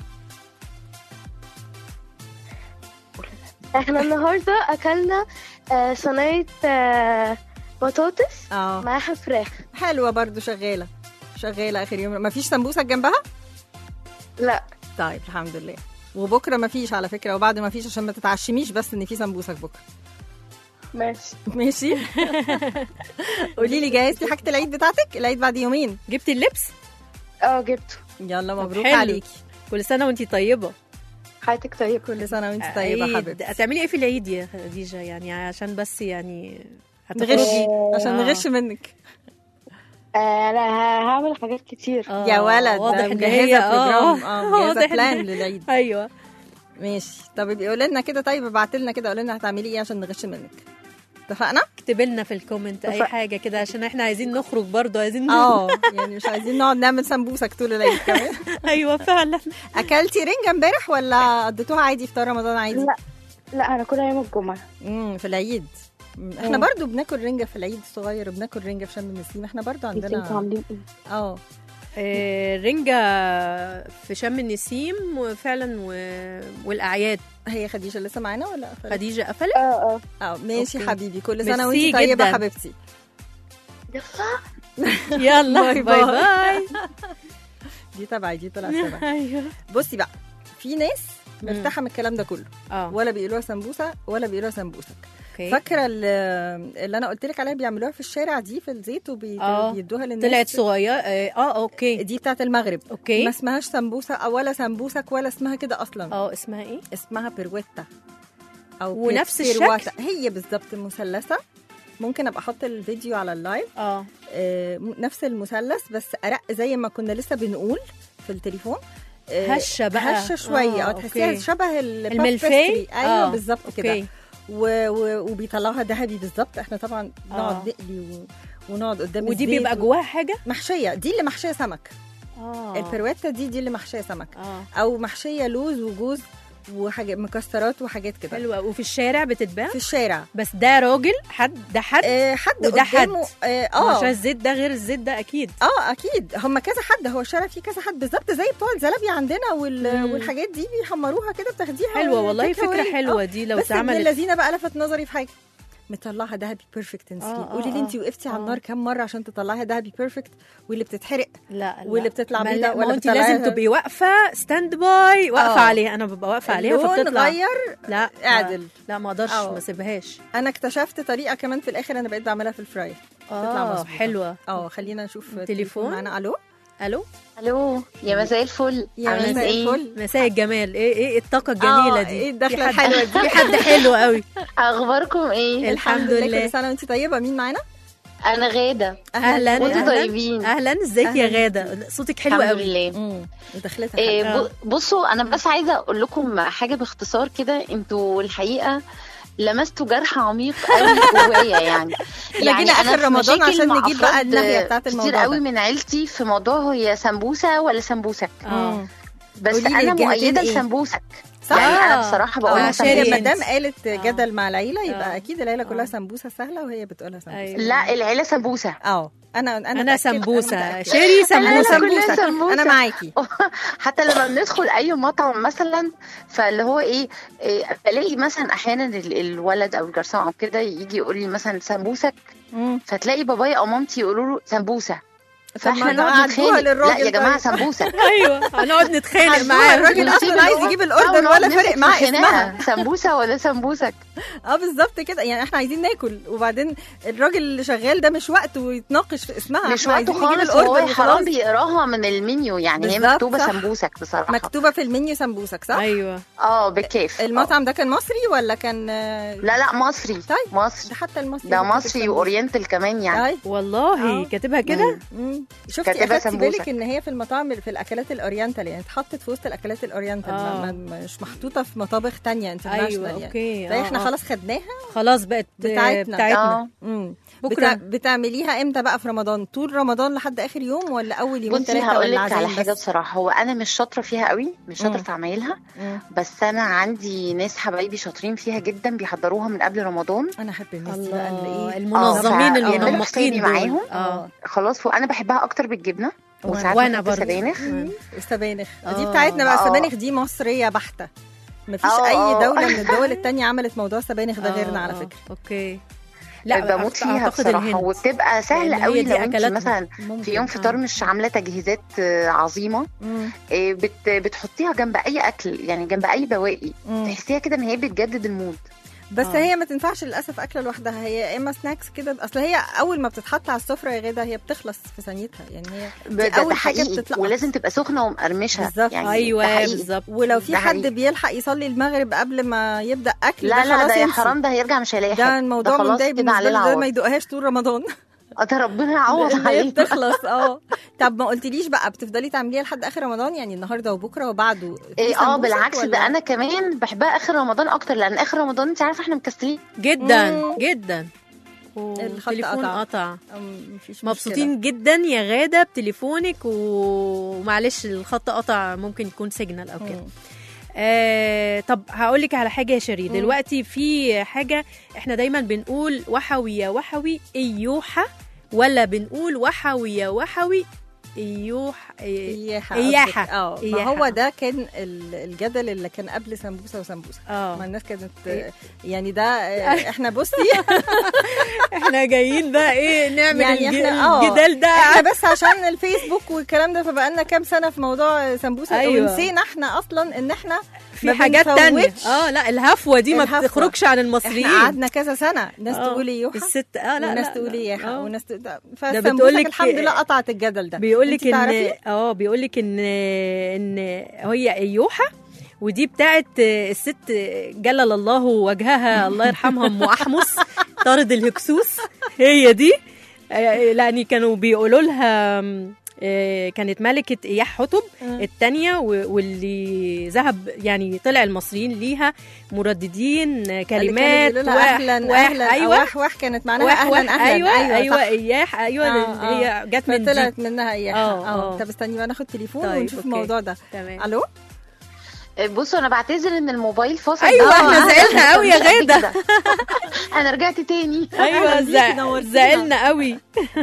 احنا النهارده اكلنا آه، صينيه آه، بطاطس
اه
معاها فراخ
حلوه برضو شغاله شغاله اخر يوم ما فيش سمبوسك جنبها
لا
طيب الحمد لله وبكره ما فيش على فكره وبعد ما فيش عشان ما تتعشميش بس ان في سمبوسك بكره
ماشي
ماشي قولي لي جهزتي حاجه العيد بتاعتك العيد بعد يومين
جبتي اللبس
اه جبته
يلا مبروك
حلو.
عليكي
كل سنه وانتي طيبه
حياتك طيب
كل سنه وانت طيبه
عيد.
حبيبتي
هتعملي ايه في العيد يا خديجه يعني عشان بس يعني
نغش
هتخرجي
عشان
آه.
نغش منك
آه، انا ه- هعمل حاجات كتير
آه،
يا ولد
واضح
ده
ان
مجهزه
هي
بروجرام اه مجهزه
واضح إن-
بلان للعيد
ايوه
ماشي طب يبقى قولي لنا كده طيب ابعتي لنا كده قولي لنا هتعملي ايه عشان نغش منك اتفقنا؟
اكتبي لنا في الكومنت اي
اتفق.
حاجه كده عشان احنا عايزين نخرج برضو عايزين
اه يعني مش عايزين نقعد نعمل سمبوسك طول العيد كمان
ايوه فعلا
اكلتي رنجه امبارح ولا قضيتوها عادي فطار رمضان عادي؟
لا لا انا كل يوم الجمعه
امم في العيد مم، احنا
مم.
برضو بناكل رنجه في العيد الصغير وبناكل رنجه في شم النسيم احنا برضو
انتوا
عندنا
عاملين ايه
اه
آه، رنجة في شم النسيم وفعلا و... والأعياد
هي خديجه لسه معانا ولا قفلت؟
خديجة قفلت
اه اه
اه ماشي
أوكي.
حبيبي كل سنه
ميرسي
وانت طيبه
جداً.
حبيبتي
يلا
باي
باي
باي.
باي
دي تبعي دي طلعت تبعي
ايوه
بصي بقى في ناس مرتاحه من الكلام ده كله
اه
ولا بيقولوها سمبوسه ولا بيقولوها سمبوسك
اوكي
فاكره ال- اللي انا قلت لك عليها بيعملوها في الشارع دي في الزيت
آه.
وبيدوها للناس
طلعت صغيرة اه آه، اوكي
دي بتاعت المغرب
اوكي
ما اسمهاش سمبوسه او ولا سمبوسك ولا اسمها كده اصلا
اه اسمها ايه
اسمها بيرويتا او
ونفس
بير-
الشكل؟
بيرواتا. هي بالظبط مثلثه ممكن ابقى احط الفيديو على اللايف
اه
آه، م- نفس المثلث بس ارق زي ما كنا لسه بنقول في التليفون آه،
هشة بقى.
هشه شويه
آه،
اه تحسيها
أوكي.
شبه ال-
الملفي؟
pastry. ايوه
آه،
بالظبط كده
أوكي.
و... و... وبيطلعوها ذهبي بالظبط احنا طبعا
آه.
نقعد نقلي و... ونقعد قدام
ودي
الزيت
بيبقى
و-
جواها حاجه
محشيه دي اللي محشيه سمك
اه
البرويتا دي دي اللي محشيه سمك
اه
او محشيه لوز وجوز وحاجات مكسرات وحاجات كده
حلوه وفي الشارع بتتباع
في الشارع
بس ده راجل حد ده حد
آه حد
وده
قدامه
حد.
اه
ما عشان
اه
الزيت ده غير الزيت ده اكيد
اه اكيد هم كذا حد هو الشارع فيه كذا حد بالظبط زي بتوع الزلابيه عندنا وال...
مم.
والحاجات دي بيحمروها كده بتاخديها
حلوه والله
take away.
فكره
آه.
حلوه دي لو
بس ابن
اتعملت
الذين بقى لفت نظري في حاجه مطلعها دهبي بيرفكت
آه،
انسي
آه،
قولي لي
آه.
انت وقفتي على
آه.
النار كام مره عشان تطلعيها دهبي بيرفكت واللي بتتحرق
لا لا
واللي بتطلع
ما
بيضة
لا- ما
ولا
هو انت
بتطلعيها-
لازم تبقي واقفه ستاند باي واقفه
آه.
عليها انا ببقى واقفه عليها
اللون
فبتطلع
غير
لا
اعدل.
لا ما اقدرش
آه.
ما اسيبهاش
انا اكتشفت طريقه كمان في الاخر انا بقيت بعملها في الفراير تطلع
اه
مظبوطة.
حلوه
اه خلينا نشوف
تليفون؟
معانا الو
الو
الو يا مساء الفل
يا
عاملين
مساء
ايه
الفل
مساء الجمال ايه ايه الطاقه الجميله
آه،
دي
ايه الدخله
في حد-
الحلوه دي
في حد حلو قوي
اخباركم ايه
الحمد لله.
كل سنه وانت طيبه مين معانا
انا غاده
اهلا
وانتوا
اهلا
طيبين
اهلا ازيك يا
أهلاً
غاده صوتك حلو
الحمد
قوي
لله
امم ودخلتها
إيه
حلوة.
آه.
ب- بصوا انا بس عايزه اقول لكم حاجه باختصار كده انتوا الحقيقه لمستوا جرح عميق قوي جوايا يعني
جينا آخر
في
رمضان
مشاكل
عشان
مع
نجيب بقى
أفراد
الناحية بتاعت
كتير
الموضوع
قوي
ده.
من عيلتي في موضوع هي سمبوسه ولا سمبوسك
اه
بس
قولي لي
انا
الجهتين
مؤيده
إيه؟
لسمبوسك
صح؟
يعني انا
آه.
بصراحه
آه،
بقولها
عشان
هي
سمبوسك
هي-
ما دام قالت
آه.
جدل مع العيله يبقى
آه.
اكيد العيله كلها
آه.
سمبوسه سهله وهي بتقولها سمبوسه
أيوة.
لا العيله سمبوسه
اه انا انا
انا
متأكدة،
سمبوسه
متأكدة.
شيري
انا
سمبوسه
كلنا
سمبوسه
سمبوسة.
انا معاكي
حتى لما بندخل اي مطعم مثلا فاللي هو ايه, إيه بلاقي مثلا احيانا ال- الولد او الجرسون او كده يجي يقول لي مثلا سمبوسك
مم.
فتلاقي بابايا او مامتي يقولوا له سمبوسه
طب
فاحنا
ما
نقعد
عدوها
نتخانق لا
للراجل
يا جماعه
طيب.
سمبوسه
ايوه هنقعد نتخانق
عدوها
معاه
الراجل اصلا عايز يجيب الاوردر
ونقعد
ولا فارق
نمسك
معاه
في
اسمها
خناقة. سمبوسه ولا سمبوسك
اه بالظبط كده يعني احنا عايزين ناكل وبعدين الراجل اللي شغال ده مش وقته يتناقش في اسمها
مش
احنا
وقته
عايزين نجيب
خالص هو
الاوردر
حرام
وخلاص.
بيقراها من المنيو يعني هي
بالظبط،
مكتوبه
صح.
سمبوسك بصراحه
مكتوبه في المنيو سمبوسك صح
ايوه
اه بالكيف
المطعم ده كان مصري ولا كان آه،
لا لا مصري
طيب.
مصري
ده حتى المصري
ده
اللي كاتب
مصري
سمبوسة.
واورينتال كمان يعني
طيب
والله
آه.
كاتبها كده
مم. شفتي
كاتبة
اخدتي
سمبوسة.
بالك ان هي في المطاعم في الاكلات الاورينتال يعني اتحطت في وسط الاكلات الاورينتال
آه.
ما- ما- مش محطوطه في مطابخ تانية انترناشونال
ايوه
يعني
اوكي
فاحنا
آه، آه.
خلاص خدناها
خلاص بقت
بتاعتنا.
بتاعتنا
اه
مم.
بكرة.
بتع... بتعمليها امتى بقى في رمضان طول رمضان لحد اخر يوم ولا اول يومين
بصي
ثلاثه
هقول
ولا
لك على
عزايم
حاجه
بس
بصراحه هو انا مش شاطره فيها قوي مش شاطره
مم.
في عمايلها
مم.
بس انا عندي ناس حبايبي شاطرين فيها جدا بيحضروها من قبل رمضان
انا احب الناس دي بقى اللي
الله
ايه
المنظمين
آه، فيعملوا
المنمقين
حسابي
دول
معاهم.
اه
خلاص وانا بحبها اكتر بالجبنه
وأنا-
وساعات
وأنا
بحط
برضه.
سبانخ
مم. السبانخ دي
آه.
بتاعتنا بقى
آه.
السبانخ دي مصريه بحته مفيش
آه،
اي
آه.
دوله من الدول التانية عملت موضوع السبانخ ده غيرنا على
آه،
فكره
اوكي
لا بموت
أعت-
فيها
أعتقد
بصراحه
الهند.
وبتبقى
لأن
سهله
هي
قوي
دي
لو انت
أكلاتنا.
مثلا
ممكن.
في يوم فطار
آه.
مش عامله تجهيزات آه، عظيمه
مم.
آه، بت بتحطيها جنب اي اكل يعني جنب اي بواقي
مم.
تحسيها كده ان هي بتجدد المود
بس
آه.
هي ما تنفعش للاسف اكله لوحدها هي يا اما سناكس كده اصل هي اول ما بتتحط على السفره يا غدا هي بتخلص في ثانيتها يعني هي
ده
دي
ده
اول حاجه
حقيقي
بتطلع
ولازم تبقى سخنه ومقرمشه
بالظبط.
يعني ده
ايوه
حقيقي.
بالظبط
ولو في
ده
حد
حقيقي.
بيلحق يصلي المغرب قبل ما يبدا اكل
لا
ده
لا
خلاص
ده يا
ينسي.
حرام ده هيرجع مش هيلاقي
ده
حاجة.
الموضوع
خلاص
متضايق
كده
بالنسبه
عليه
له ده
العوض
ما يدوقهاش طول رمضان
آه، ده ربنا يعوض
اللي هي
عليه
بتخلص اه طب ما قلتليش بقى بتفضلي تعمليها لحد اخر رمضان يعني النهارده وبكره وبعده في
إيه اه
سمبوسك
بالعكس
ولا-
ده انا كمان بحبها اخر رمضان اكتر لان اخر رمضان انت عارفه احنا مكسلين
جدا
مم.
جدا
الخط
التليفون
قطع.
قطع
أم، مفيش
مبسوطين جدا يا غاده بتليفونك ومعلش الخط قطع ممكن يكون سيجنال او
مشكلة.
كده
مم.
آه طب هقول لك على حاجه يا شيرين
مم.
دلوقتي في حاجه احنا دايما بنقول وحوي يا وحوي ايوحه ولا بنقول وحوي يا وحوي ايوح إيه-
إياحة
إياحة.
قصدك. اه ما
إياحة.
هو ده كان ال- الجدل اللي كان قبل سمبوسه وسمبوسه ما
اه
الناس كانت
إيه.
يعني ده آه، احنا بصي
احنا جايين بقى ايه نعمل
يعني
الج-
إحنا- آه.
الجدال ده
احنا بس عشان الفيسبوك والكلام ده فبقى لنا كام سنه في موضوع سمبوسه
أيوة.
ونسينا احنا اصلا ان احنا
في
ما
حاجات تانية
بنفوتش.
اه لا الهفوه دي ما
الهفوة.
بتخرجش عن المصريين
احنا قعدنا كذا سنه ناس
آه.
تقول يوحى
الست اه لا
وناس
لا
تقول
لا.
اياحة
آه.
وناس تقول
بتقولك-
فالسمبوسك الحمد لله قطعت الجدل ده
بيقول لك
أنت
ان
تعرفي؟
اه بيقول لك ان ان هي ايوحه ودي بتاعت آه، الست آه، جلل الله وجهها الله يرحمها ام احمس طارد الهكسوس هي دي آه، لان كانوا بيقولوا لها آم، آه، كانت ملكة إياح حتب الثانية واللي ذهب يعني طلع المصريين ليها مرددين آه، كلمات
اللي كانوا بيقولوا لها
واح-
اهلا
واح-
اهلا
ايوه
واح واح كانت معناها
واح-
اهلا
واح-
اهلا
ايوه ايوه, أيوة
صح.
اياح ايوه
آه، آه.
هي جت من دي
فطلعت منها اياها
آه،
اه
آه.
طب استني بقى ناخد تليفون
طيب،
ونشوف
أوكي.
الموضوع ده
تمام
الو
بصوا انا بعتذر ان الموبايل فاصل
ايوه
ده.
احنا
أنا
زعلنا قوي يا
مش قد
غاده
كده. انا رجعت تاني
ايوه
أهلا بيكي،
زع-
نورتينا.
زعلنا قوي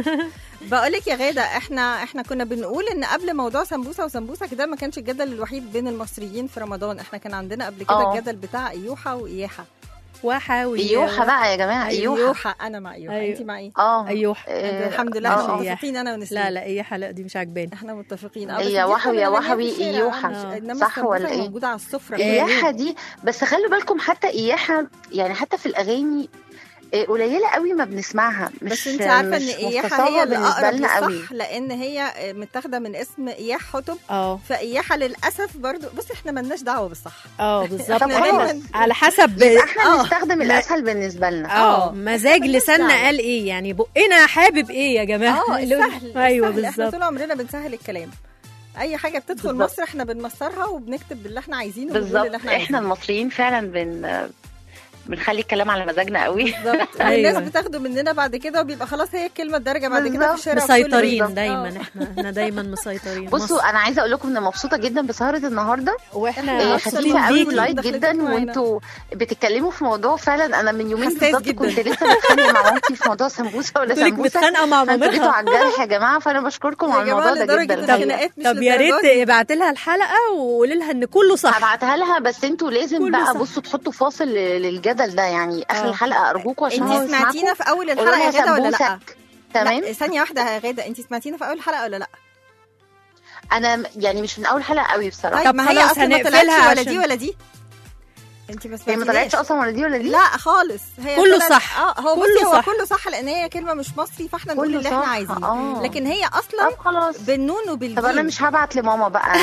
بقول لك يا غاده احنا احنا كنا بنقول ان قبل موضوع سمبوسه وسمبوسك ده ما كانش الجدل الوحيد بين المصريين في رمضان احنا كان عندنا قبل كده
آه.
الجدل بتاع ايوحه واياحه
وحاوي
ايوحة بقى يا جماعه ايوحة
ايوحه انا مع ايوحه
أيوة.
انت مع ايه
اه
ايوح
آه،
الحمد لله
آه،
احنا
آه.
متفقين انا ونسرين
لا لا اي حلقه دي مش عاجباني
احنا متفقين
هي
بس دي
وحوي يا
إحنا بنلاقيها
وحوي
في الشارع،
إيوحة.
مش- انما
صح
السمبوسة
ولا إيه؟
موجوده على السفره كل
اياحة
يوم.
دي بس خلوا بالكم حتى اياحة يعني حتى في الاغاني آه، قليله قوي ما بنسمعها مش
بس انت عارفه ان
مش
اياحه
مستصاغة
هي اللي
بالنسبه
اقرب
لنا قوي
للصح لان هي متاخده من اسم اياح حتب
اه
فاياحه للاسف برضو بصي احنا ملناش دعوه بالصح
اه بالظبط
طب
إحنا
خلاص.
دايماً-
على حسب
يبقى احنا
آه.
نستخدم الاسهل بالنسبه لنا
اه
آه.
مزاج
مالناش
لساننا
دعوة.
قال ايه يعني بقنا حابب ايه يا جماعه
اه
اللي هو-
السهل
ايوه
السهل. احنا
بالظبط
طول عمرنا بنسهل الكلام اي حاجه بتدخل
بالظبط.
مصر احنا بنمصرها وبنكتب اللي احنا عايزينه وبنقول اللي
بالظبط
احنا
احنا
عايزينه
المصريين فعلا بن بنخلي الكلام على مزاجنا قوي
بالظبط
أيوة.
الناس بتاخده مننا بعد كده وبيبقى خلاص هي الكلمه الدارجه بعد كده في
بالظبط.
الشارع وفي كل
مسيطرين
بيت.
دايما
آه.
احنا احنا دايما مسيطرين
بصوا
مصر.
انا عايزه اقول لكم ان مبسوطه جدا بسهره النهارده
واحنا
إيه،
نفس
خفيفه قوي
الموضوع.
ولايت
دخلتك
جدا
معانا.
وانتوا بتتكلموا في موضوع فعلا انا من يومين
حساس
بالظبط
جدا.
كنت لسه بتخانق مع مامتي في موضوع سمبوسه ولا
قلت لك
سمبوسه
متخانقه مع
فانتوا جيتوا
مامتها
على الجرح يا جماعه فانا بشكركم
يا
على
جماعة
الموضوع ده
لدرجة
جدا
إن
الحقيقة.
الخناقات مش
طب يا
للدرجة
ريت
دي.
ابعت لها الحلقه وقولي لها ان كله صح
هبعتها لها بس انتوا لازم
كله
بقى
صح.
بصوا تحطوا فاصل للجدل ده يعني اخر
آه.
الحلقه ارجوكم عشان
انت
هو
سمعتينا في اول
قولوا
الحلقه يا
لها
غاده ولا لا
سمبوسك. تمام
لا ثانيه واحده يا غاده انت سمعتينا في اول الحلقه ولا لا
انا يعني مش من اول حلقه قوي بصراحه
طيب
طب
ما هي
خلاص
اصلا ما
هنقفلها
طلعتش ولا
عشان-
دي ولا دي انت ما
هي ما طلعتش
سمعتيناش
اصلا ولا دي ولا دي
لا خالص هي
كله
طلعت-
صح.
اه هو
كله
بصي هو
صح.
كله صح لان هي كلمه مش مصري فاحنا نقول
كله
اللي احنا
صح.
عايزينه
آه.
لكن هي اصلا
طب خلاص
بالنون وبالجيم
طب انا مش هبعت لماما بقى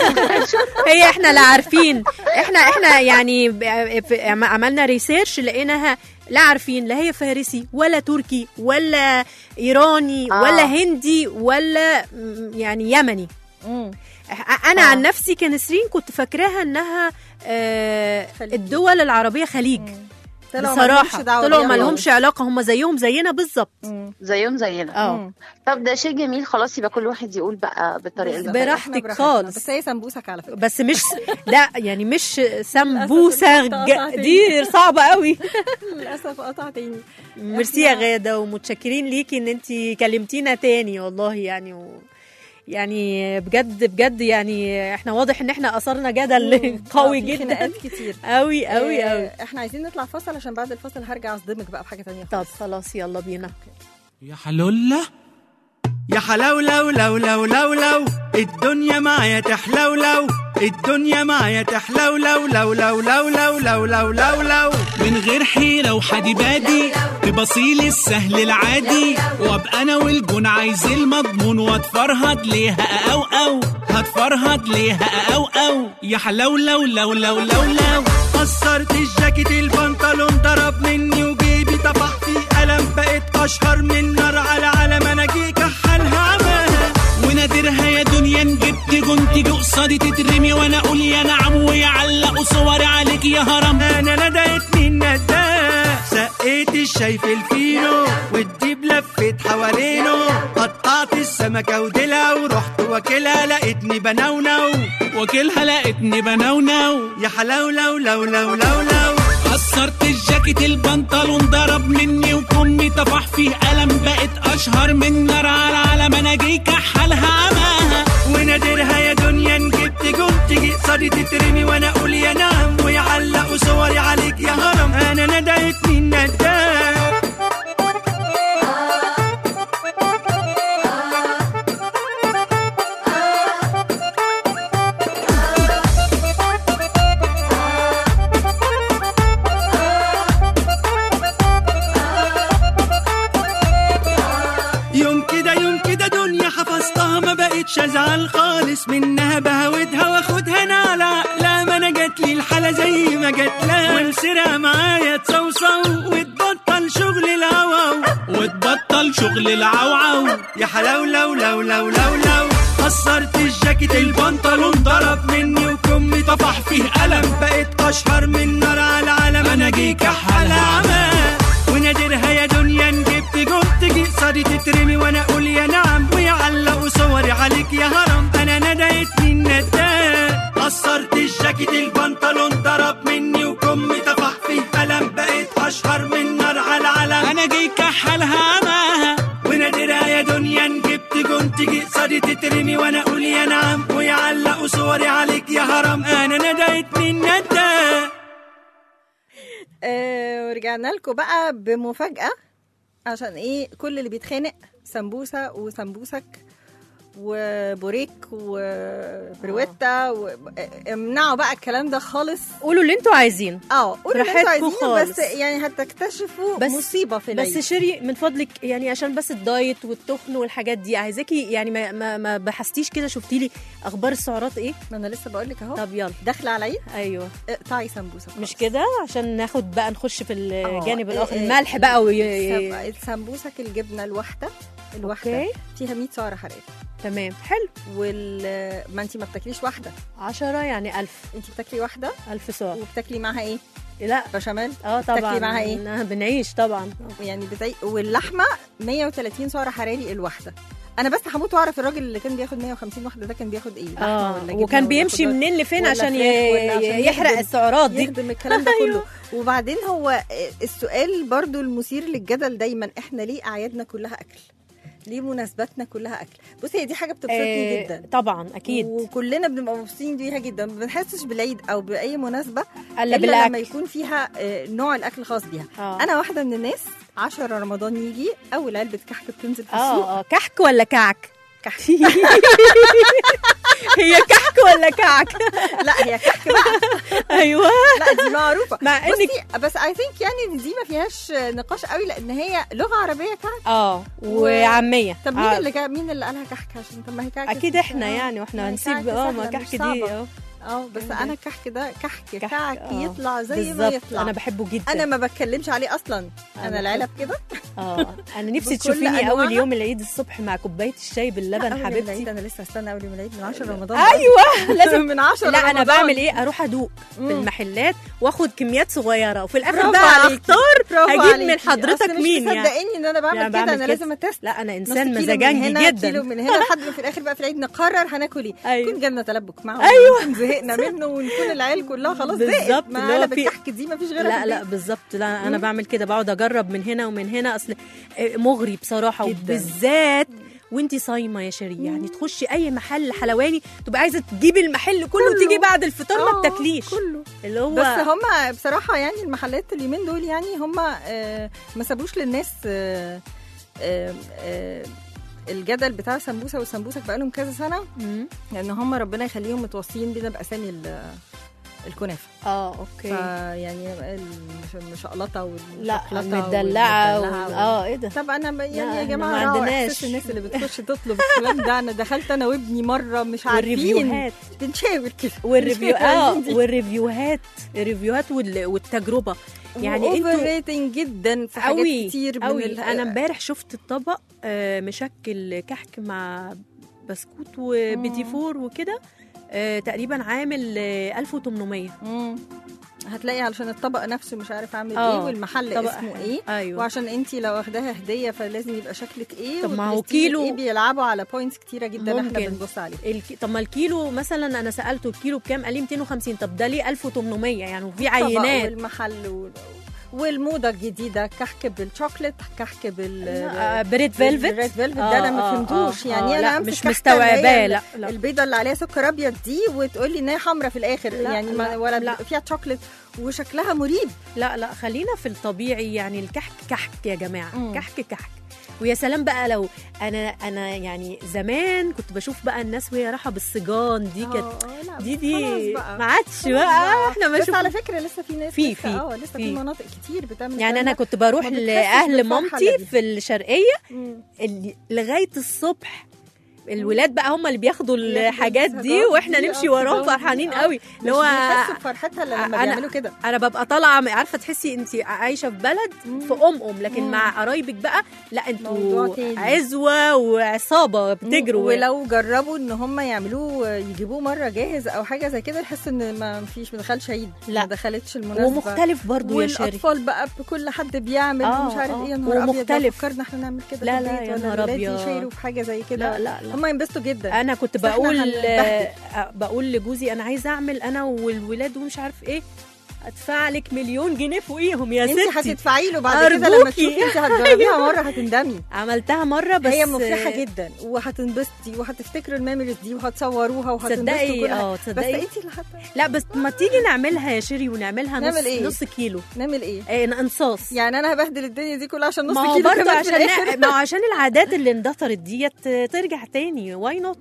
هي احنا لا عارفين احنا احنا يعني ب- في- عم- عملنا ريسيرش لقيناها لا عارفين لا هي فارسي ولا تركي ولا ايراني
آه.
ولا هندي ولا م- يعني يمني
مم.
أ- انا
آه.
عن نفسي كنسرين كنت فاكراها انها آه،
خليجي.
الدول العربيه خليج
طلعوا
بصراحه
مالهمش دعوة
طلعوا
بيها
ما
خالص.
لهمش علاقه هم زيهم زينا بالظبط
مم.
زيهم زينا
اه
مم.
طب ده شيء جميل خلاص يبقى كل واحد يقول بقى بالطريقه اللي
براحتك.
احنا براحتنا.
خالص.
بس هي سمبوسك على فكره
بس مش لا يعني مش سمبوسه
الخط
ج-
قطعتني.
دي صعبه قوي
للاسف قطعتني
ميرسي يا غاده ومتشكرين ليكي ان انت كلمتينا تاني والله يعني و... يعني بجد بجد يعني احنا واضح ان احنا اثرنا جدل قوي
آه، في
جدا
خناقات كتير
قوي قوي
آه،
قوي
احنا عايزين نطلع فاصل عشان بعد الفاصل هرجع اصدمك بقى بحاجه تانية
طب
خالص
خلاص يلا بينا
يا حلولة يا حلولو لو لو لو لو الدنيا معايا تحلولو الدنيا معايا تحلولو لو لو لو لو لو لو لو لو من غير حيرة وحديبادي ببصيل السهل العادي وابقى انا والجون عايز المضمون واتفرهد ليها او او هتفرهد ليها او او يا حلولو لو لو لو لو قصرت الجاكيت البنطلون ضرب مني وجيبي طفح في قلم بقيت اشهر من نار على علم انا جي كحلها عماها ونادرها يا دنيا إن جبت جون تيجي قصادي تترمي وانا اقول يا نعم ويعلقوا صوري عليك يا هرم انا ندهتني النداه سقيت الشاي في الفينو والديب لفيت حوالينه قطعت السمكة وديلها ورحت واكلها لقيتني بنونو واكلها لقيتني بنونو يا حلاولو لو لو لو لو قصرت الجاكيت البنطلون ضرب مني وكمي طفح فيه قلم بقت اشهر من نار على علم انا جاي كحلها عماها ونادرها يا دنيا إن جبت جون تيجي قصادي تترمي وانا اقول يا نعم ويعلقوا صوري عليك يا هرم انا ندهتني النداه يوم كده يوم كده دنيا حفظتها ما بقتش ازعل خالص منها بهودها واخدها انا على عقلها ما انا جات لي الحالة زي ما جات لها ومسرها معايا تصوصو وتبطل شغل الهوا وتبطل شغل العوعو يا حلاو لو لو لو لو لو كسرت الجاكيت البنطلون ضرب مني وكمي طفح فيه قلم بقيت اشهر من نار على العالم انا جي كحل عمى ونادرها يا دنيا جبت جبت تجي قصادي تترمي وانا اقول يا نعم ويعلقوا صوري عليك يا هرم انا ندهتني النداء قصرت الجاكيت البنطلون ضرب مني وكمي طفح فيه قلم بقيت اشهر من نار على العالم انا جاي كحلها معاها ونادرها يا دنيا جبت جون تجي قصادي تترمي وانا اقول يا نعم ويعلقوا صوري عليك يا هرم انا ندهتني النداء
آه ورجعنا لكم بقى بمفاجأة عشان ايه كل اللي بيتخانق سمبوسة وسمبوسك وبوريك وبرويتا و... امنعوا بقى الكلام ده خالص
قولوا اللي انتوا عايزين
اه قولوا اللي انتوا
براحتكم
عايزينه
خالص.
بس يعني هتكتشفوا
بس-
مصيبة في العيد
بس شيري من فضلك يعني عشان بس الدايت والتخن والحاجات دي عايزاكي يعني ما ما, ما بحثتيش كده شفتي لي اخبار السعرات ايه
ما انا لسه بقول لك اهو
طب يلا
داخله على العيد
ايوه
اقطعي سمبوسه
مش كده عشان ناخد بقى نخش في الجانب
آه،
الاخر
آه،
الملح بقى وي...
السم- السمبوسك الجبنه الواحده الواحده
أوكي.
فيها 100 سعر حراري
تمام حلو
وال ما انت ما بتاكليش واحده
10 يعني 1000
انت بتاكلي واحده
1000 سعر
وبتاكلي معاها ايه
لا
بشاميل
اه طبعا
بتاكلي معاها ايه
إنها بنعيش طبعا
يعني بتاعي واللحمه 130 سعر حراري الواحده انا بس هموت واعرف الراجل اللي كان بياخد 150 واحده ده كان بياخد ايه لحمة
اه
ولا جبنة
وكان
ولا
بيمشي
خضار
منين لفين
ولا
عشان,
فراخ ولا عشان
ي... يحرق
يخدم-
السعرات دي
يخدم الكلام ده كله
أيوه.
وبعدين هو السؤال برضو المثير للجدل دايما احنا ليه اعيادنا كلها اكل ليه مناسباتنا كلها اكل بصي هي دي حاجه بتبسطني
آه،
جدا
طبعا اكيد
وكلنا بنبقى مبسوطين بيها جدا ما بنحسش بالعيد او باي مناسبه
الا
الا
بالاكل
لما يكون فيها آه، نوع الاكل خاص بيها
آه.
انا واحده من الناس 10 رمضان يجي اول علبه كحك بتنزل في السوق
اه اه كحك ولا كعك
كحك
هي كحك ولا كعك
لا هي كحك بقى
ايوه
لا دي معروفه
مع إنك-
بصي بس اي ثينك يعني إن دي ما فيهاش نقاش قوي لان هي لغه عربيه كحك
اه وعاميه
طب مين
آه.
اللي جا مين اللي قالها كحك عشان طب ما هي كحك
اكيد احنا يعني واحنا
ما هي
هنسيب
كعك
اه ما
سهلة،
كحك
مش
دي
صعبة.
اه
اه بس
مم.
انا الكحك ده كحك كحك,
آه.
يطلع زي ما
بالظبط
يطلع
انا بحبه جدا
انا ما بتكلمش عليه اصلا انا
أنا
العلب كده
اه انا نفسي
بكل
تشوفيني اول
أنواعها.
يوم العيد الصبح مع كوبايه الشاي باللبن
أول يوم العيد
حبيبتي
انا لسه استنى اول يوم العيد من 10 رمضان
ايوه لازم
من 10
لا انا
رمضان.
بعمل ايه اروح ادوق في
مم.
المحلات واخد كميات صغيره وفي الاخر
برافو
بقى
عليكي.
اختار
برافو
هجيب
عليكي.
من حضرتك
أصل
مين
مش
يعني
مصدقيني ان انا بعمل
يعني
كده
بعمل
انا
كده.
لازم اتست
لا انا
نص
انسان
كيلو من
مزاجنجي
هنا، كيلو
جدا
من هنا لحد ما في الاخر بقى في العيد نقرر هناكل ايه
أيوة.
يكون جالنا تلبك معاه
أيوة.
ونكون زهقنا منه ونكون العيال كلها خلاص
بالظبط،
زهقت
اللي
ما
هو
علب
في-
الكحك دي ما فيش غيرها
لا
في
لا
البيت.
بالظبط لا انا
مم.
بعمل كده بقعد اجرب من هنا ومن هنا اصل آه، مغري بصراحه
جداً.
وبالذات وانتي صايمه يا شيرين يعني تخشي اي محل حلواني تبقى عايزه تجيبي المحل كله,
كله.
وتيجي بعد الفطار ما
آه،
بتاكليش
كله
اللي هو
بس هم بصراحه يعني المحلات اليومين دول يعني هم آه، ما سابوش للناس آه، آه، آه، الجدل بتاع السمبوسه والسمبوسك بقالهم كذا سنه
مم.
لان هم ربنا يخليهم متوصيين بينا باسامي ال- الكنافه
اه اوكي
فيعني المشقلطه
لا
والشوكولاته
مدلعه
والمدلعة
و... اه ايه ده
طب انا ب-
لا،
يعني يا
إحنا
جماعه
ما
راعوا
عندناش.
احساس الناس اللي بتخش تطلب الكلام ده انا دخلت انا وابني مره مش عارفين
والريفيوهات
بنشاور كده
والريفيو
مش
اه
عارفين دي.
والريفيوهات الريفيوهات وال... والتجربه يعني
اوفر
انتوا
ريتنج جدا في حاجات
قوي
كتير من
قوي
ال-
انا امبارح شفت الطبق آه، مشكل كحك مع بسكوت وبيتي فور وكده آه، تقريبا عامل آه، 1800
مم. هتلاقي علشان الطبق نفسه مش عارف عامل
آه،
ايه والمحل
طبق
اسمه
حلو.
ايه
ايوه
وعشان انت لو واخداها هديه فلازم يبقى شكلك ايه
طب ما هو
والبرستيج
كيلو-
ايه بيلعبوا على بوينتس كتيره جدا احنا
ممكن.
بنبص عليها
الكي... طب ما الكيلو مثلا انا سالته الكيلو بكام قال لي 250 طب ده ليه 1800 يعني وفي
الطبق
عينات
والمحل وال... والموضه الجديده كحك بالشوكليت كحك بال
آه، بريد فيلفت
الريد فيلفت
آه،
ده انا ما
آه،
فهمتوش
آه،
يعني
آه،
انا
لا،
امسك
مش
كحكة اللي هي
مستوعباه
ال-
لا لا
البيضه اللي عليها سكر ابيض دي وتقول لي ان هي حمراء في الاخر
لا،
يعني ما
لا،
ولا
لا.
فيها شوكليت وشكلها مريب
لا لا خلينا في الطبيعي يعني الكحك كحك يا جماعه
مم.
كحك كحك ويا سلام بقى لو انا انا يعني زمان كنت بشوف بقى الناس وهي رايحه بالسجان دي كانت
آه، لا،
دي
بس
دي
خلاص بقى.
ما عادش
خلاص
بقى احنا ما
بس
شوف
على فكره لسه في ناس
في-
لسه-
في-
اه لسه في
في.
مناطق كتير بتعمل
يعني انا
الكلام
كنت بروح
ما بتحسش
لاهل
بالفرحة
مامتي
اللي
في الشرقيه
ده. مم.
اللي لغايه الصبح الولاد بقى هم اللي بياخدوا الحاجات دي
الصداقة
واحنا
دي،
نمشي
آه،
وراهم
الصداقة
فرحانين
دي، آه.
قوي اللي هو
مش بيحسوا بفرحتها الا لما
أنا-
بيعملوا كده
انا ببقى طالعه عارفه تحسي انت عايشه في بلد في ام ام لكن
مم.
مع قرايبك بقى لا
موضوع
انتوا
تاني.
عزوه وعصابه بتجروا
ولو جربوا ان هم يعملوه يجيبوه مره جاهز او حاجه زي كده يحس ان ما فيش ما دخلش عيد
لا.
ما دخلتش المناسبه
ومختلف برضو يا شيري
والاطفال بقى بكل حد بيعمل
آه،
ومش عارف
آه.
ايه يا نهار ابيض لو
ومختلف.
فكرنا احنا نعمل كده
لا،
في
لا،
البيت
يا
ولا
نهار
الولاد
أبيض.
يشيروا في حاجه زي كده
لا لا لا
هم ينبسطوا جدا
انا كنت
بس إحنا
بقول
هنبهدل.
آه، بقول لجوزي انا عايزه اعمل انا والولاد ومش عارف ايه ادفع لك مليون جنيه فوقيهم يا
انت
ستي
هتدفعي له بعد كده لما
أرجوكي.
تشوفي انت هتجربيها مره هتندمي
عملتها مره بس
هي مفرحه جدا وهتنبسطي وهتفتكروا الميموريز دي وهتصوروها وهتنبسطوا
تصدقي
وكل حاجة.
اه
بس
تصدقي
انت اللي حتى
لا بس ما تيجي نعملها يا شيري ونعملها نص
نعمل إيه؟
نص كيلو
نعمل ايه
إيه انصاص
يعني انا هبهدل الدنيا دي كلها عشان نص
ما هو
كيلو
برضه
كمان في
عشان
الآخر.
ما هو عشان العادات اللي اندثرت ديت ترجع تاني واي نوت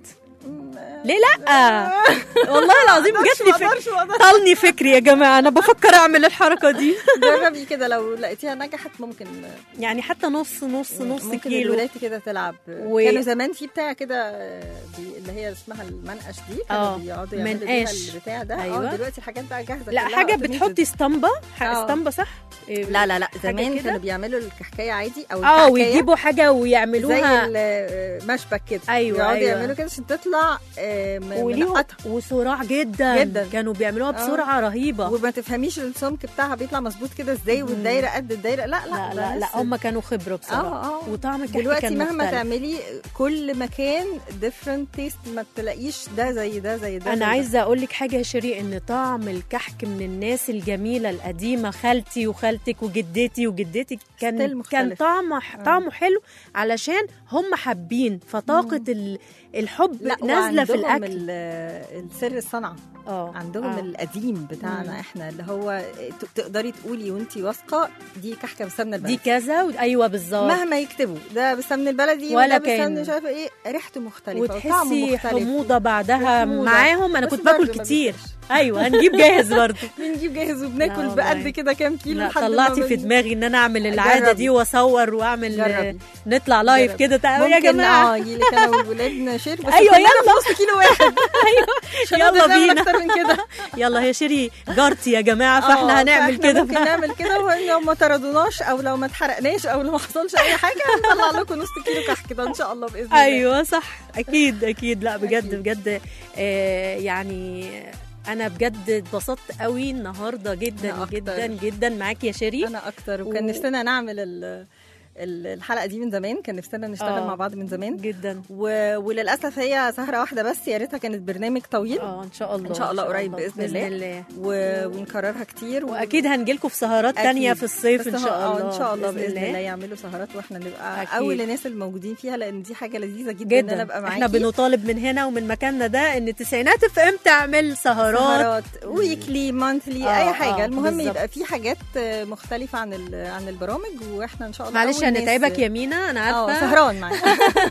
ليه لا والله العظيم جات لي
مقدرش-
فكره
مقدرش.
طالني فكري يا جماعه انا بفكر اعمل الحركه دي
جربي كده لو لقيتيها نجحت ممكن
يعني حتى نص نص نص
ممكن
كيلو
الولاد كده تلعب
و-
كانوا زمان في بتاع كده آه، بي- اللي هي اسمها المنقش دي كانوا
آه،
بيقعدوا يعملوا بيها
منقاش.
البتاع ده
أيوة.
اه دلوقتي الحاجات بقى جاهزه
لا
كلها
حاجه
automated.
بتحطي اسطمبه ح-
آه.
اسطمبه صح إيه،
لا لا لا
حاجة
زمان
كده؟
كانوا بيعملوا الكحكايه عادي او
اه
الكحكاية
ويجيبوا حاجه
زي
ويعملوها
المشبك كده
أيوة،
يقعدوا
أيوة.
يعملوا كده عشان تطلع آه، م-
وليهم
منقطه
وسرعه جدا
جدا.
كانوا بيعملوها
آه.
بسرعه رهيبه
وما تفهميش السمك بتاعها بيطلع مظبوط كده ازاي والدايره قد الدايره لا لا
لا
ده
لا لا
لسه.
هم كانوا خبره بصراحه
اه اه
وطعم الكحك
دلوقتي
كان
مهما
مختلف.
تعملي كل مكان ديفرنت تيست ما تلاقيش ده زي ده زي ده
انا
زي ده.
عايزه اقول لك حاجه يا شيري ان طعم الكحك من الناس الجميله القديمه خالتي وخالتك وجدتي وجدتك كان
ستيل مختلف.
كان طعمه طعمه حلو علشان هم حابين فطاقه ال- الحب
لا
نازله في
وعندهم
الاكل
ال- السر الصنعه
اه
عندهم
آه.
القديم بتاعنا
مم.
احنا اللي هو ت- تقدري تقولي وانت واثقه دي كحكه بالسمنه
دي
البلدي
كذا و... ايوه بالظبط
مهما يكتبوا ده بالسمن البلدي
ولا
ولا
كان.
بالسمن مش عارفه ايه ريحته مختلفه وطعمه
وتحسي
مختلف
حموضه بعدها
وحموضة.
معاهم انا
بس
كنت باكل
برضه ما
كتير ايوه هنجيب جاهز برضه
بنجيب جاهز
لا
وبناكل
والله.
بقد كده كام كيلو
لا
لحد ما
طلعتي في
بن-
دماغي ان انا اعمل العاده
جربي.
دي واصور واعمل
جربي.
نطلع لايف
جربي.
كده تعالوا يا
ممكن
جماعه
اه يجيلك انا والولاد نشير بس
أيوة،
كلنا
يلا.
في نص كيلو واحد عشان
يلا
نقدر نعمل
بينا.
اكتر من كده
يلا يا شيري جارتي يا جماعه
آه،
فاحنا هنعمل
فإحنا
كده
ممكن نعمل كده ولو ما طردوناش او لو ما اتحرقناش او لو ما حصلش اي حاجه هنطلع لكم نص كيلو كحك ده ان شاء الله باذن الله
ايوه صح اكيد اكيد لا بجد
أكيد.
بجد آه يعني انا بجد اتبسطت قوي النهارده جدا
أنا أكتر.
جدا جدا معاكي يا شيري
انا اكتر وكان
و-
نفسنا نعمل ال- ال- الحلقه دي من زمان كان نفسنا نشتغل
آه.
مع بعض من زمان
جدا
و... وللاسف هي سهره واحده بس يا ريتها كانت برنامج طويل
اه ان شاء الله
ان شاء الله قريب باذن الله,
الله
و... ونكررها كتير و...
واكيد هنجيلكم في سهرات
أكيد.
تانية في الصيف
بس
ان
هو-
شاء
آه،
الله
ان شاء الله باذن الله يعملوا سهرات واحنا نبقى
أكيد.
اول الناس الموجودين فيها لان دي حاجه لذيذه جدا, ان انا
جدا
ابقى معاكي
احنا بنطالب من هنا ومن مكاننا ده ان التسعينات اف ام تعمل سهرات
سهرات ويكلي مانثلي
آه،
اي حاجه
آه،
المهم
بالظبط.
يبقى في حاجات آه، مختلفه عن ال- عن البرامج واحنا ان شاء الله
معلش
أول ناس-
هنتعبك يا مينا انا
اه
عارفه
سهران معاك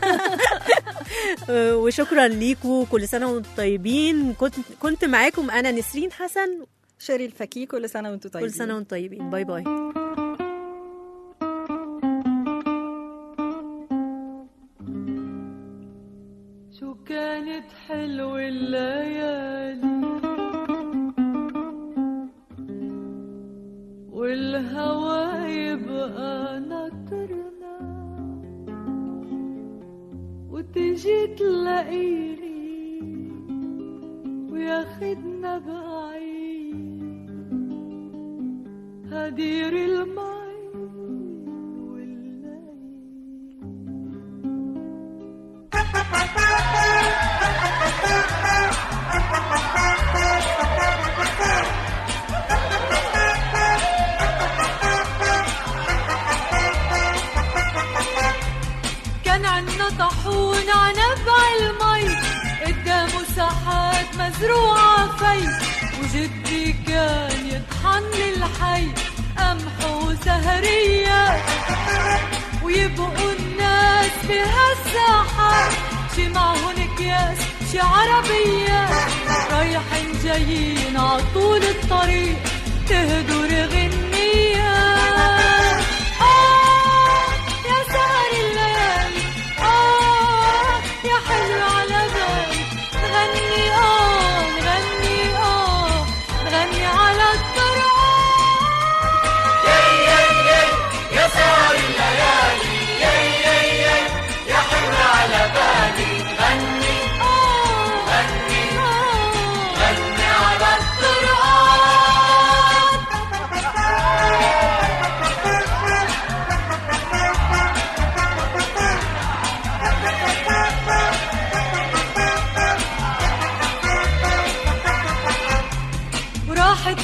آه، وشكرا ليكوا كل سنه وانتم طيبين كنت كنت معاكم انا نسرين حسن
شيري الفكي كل سنه وانتم طيبين
كل سنه وانتم طيبين باي باي
شو كانت حلوة الليالي والهوى يبقى ناطرنا وتجي تلاقيني وياخدنا بعيد هدير المي كان عنا طاحون عنبع المي قدامه ساحات مزروعة في وجدي كان يطحن الحي قمح وسهرية ويبقوا الناس بهالساحات شي معهن اكياس شي عربيات رايحين جايين عطول الطريق تهدر غنيات آه يا سهر الليالي آه يا حلو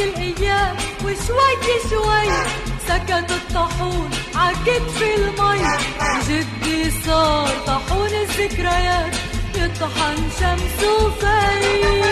الايام وشوي شوي سكت الطاحون عكتف المي وجدي صار طاحون الذكريات يطحن شمس وفي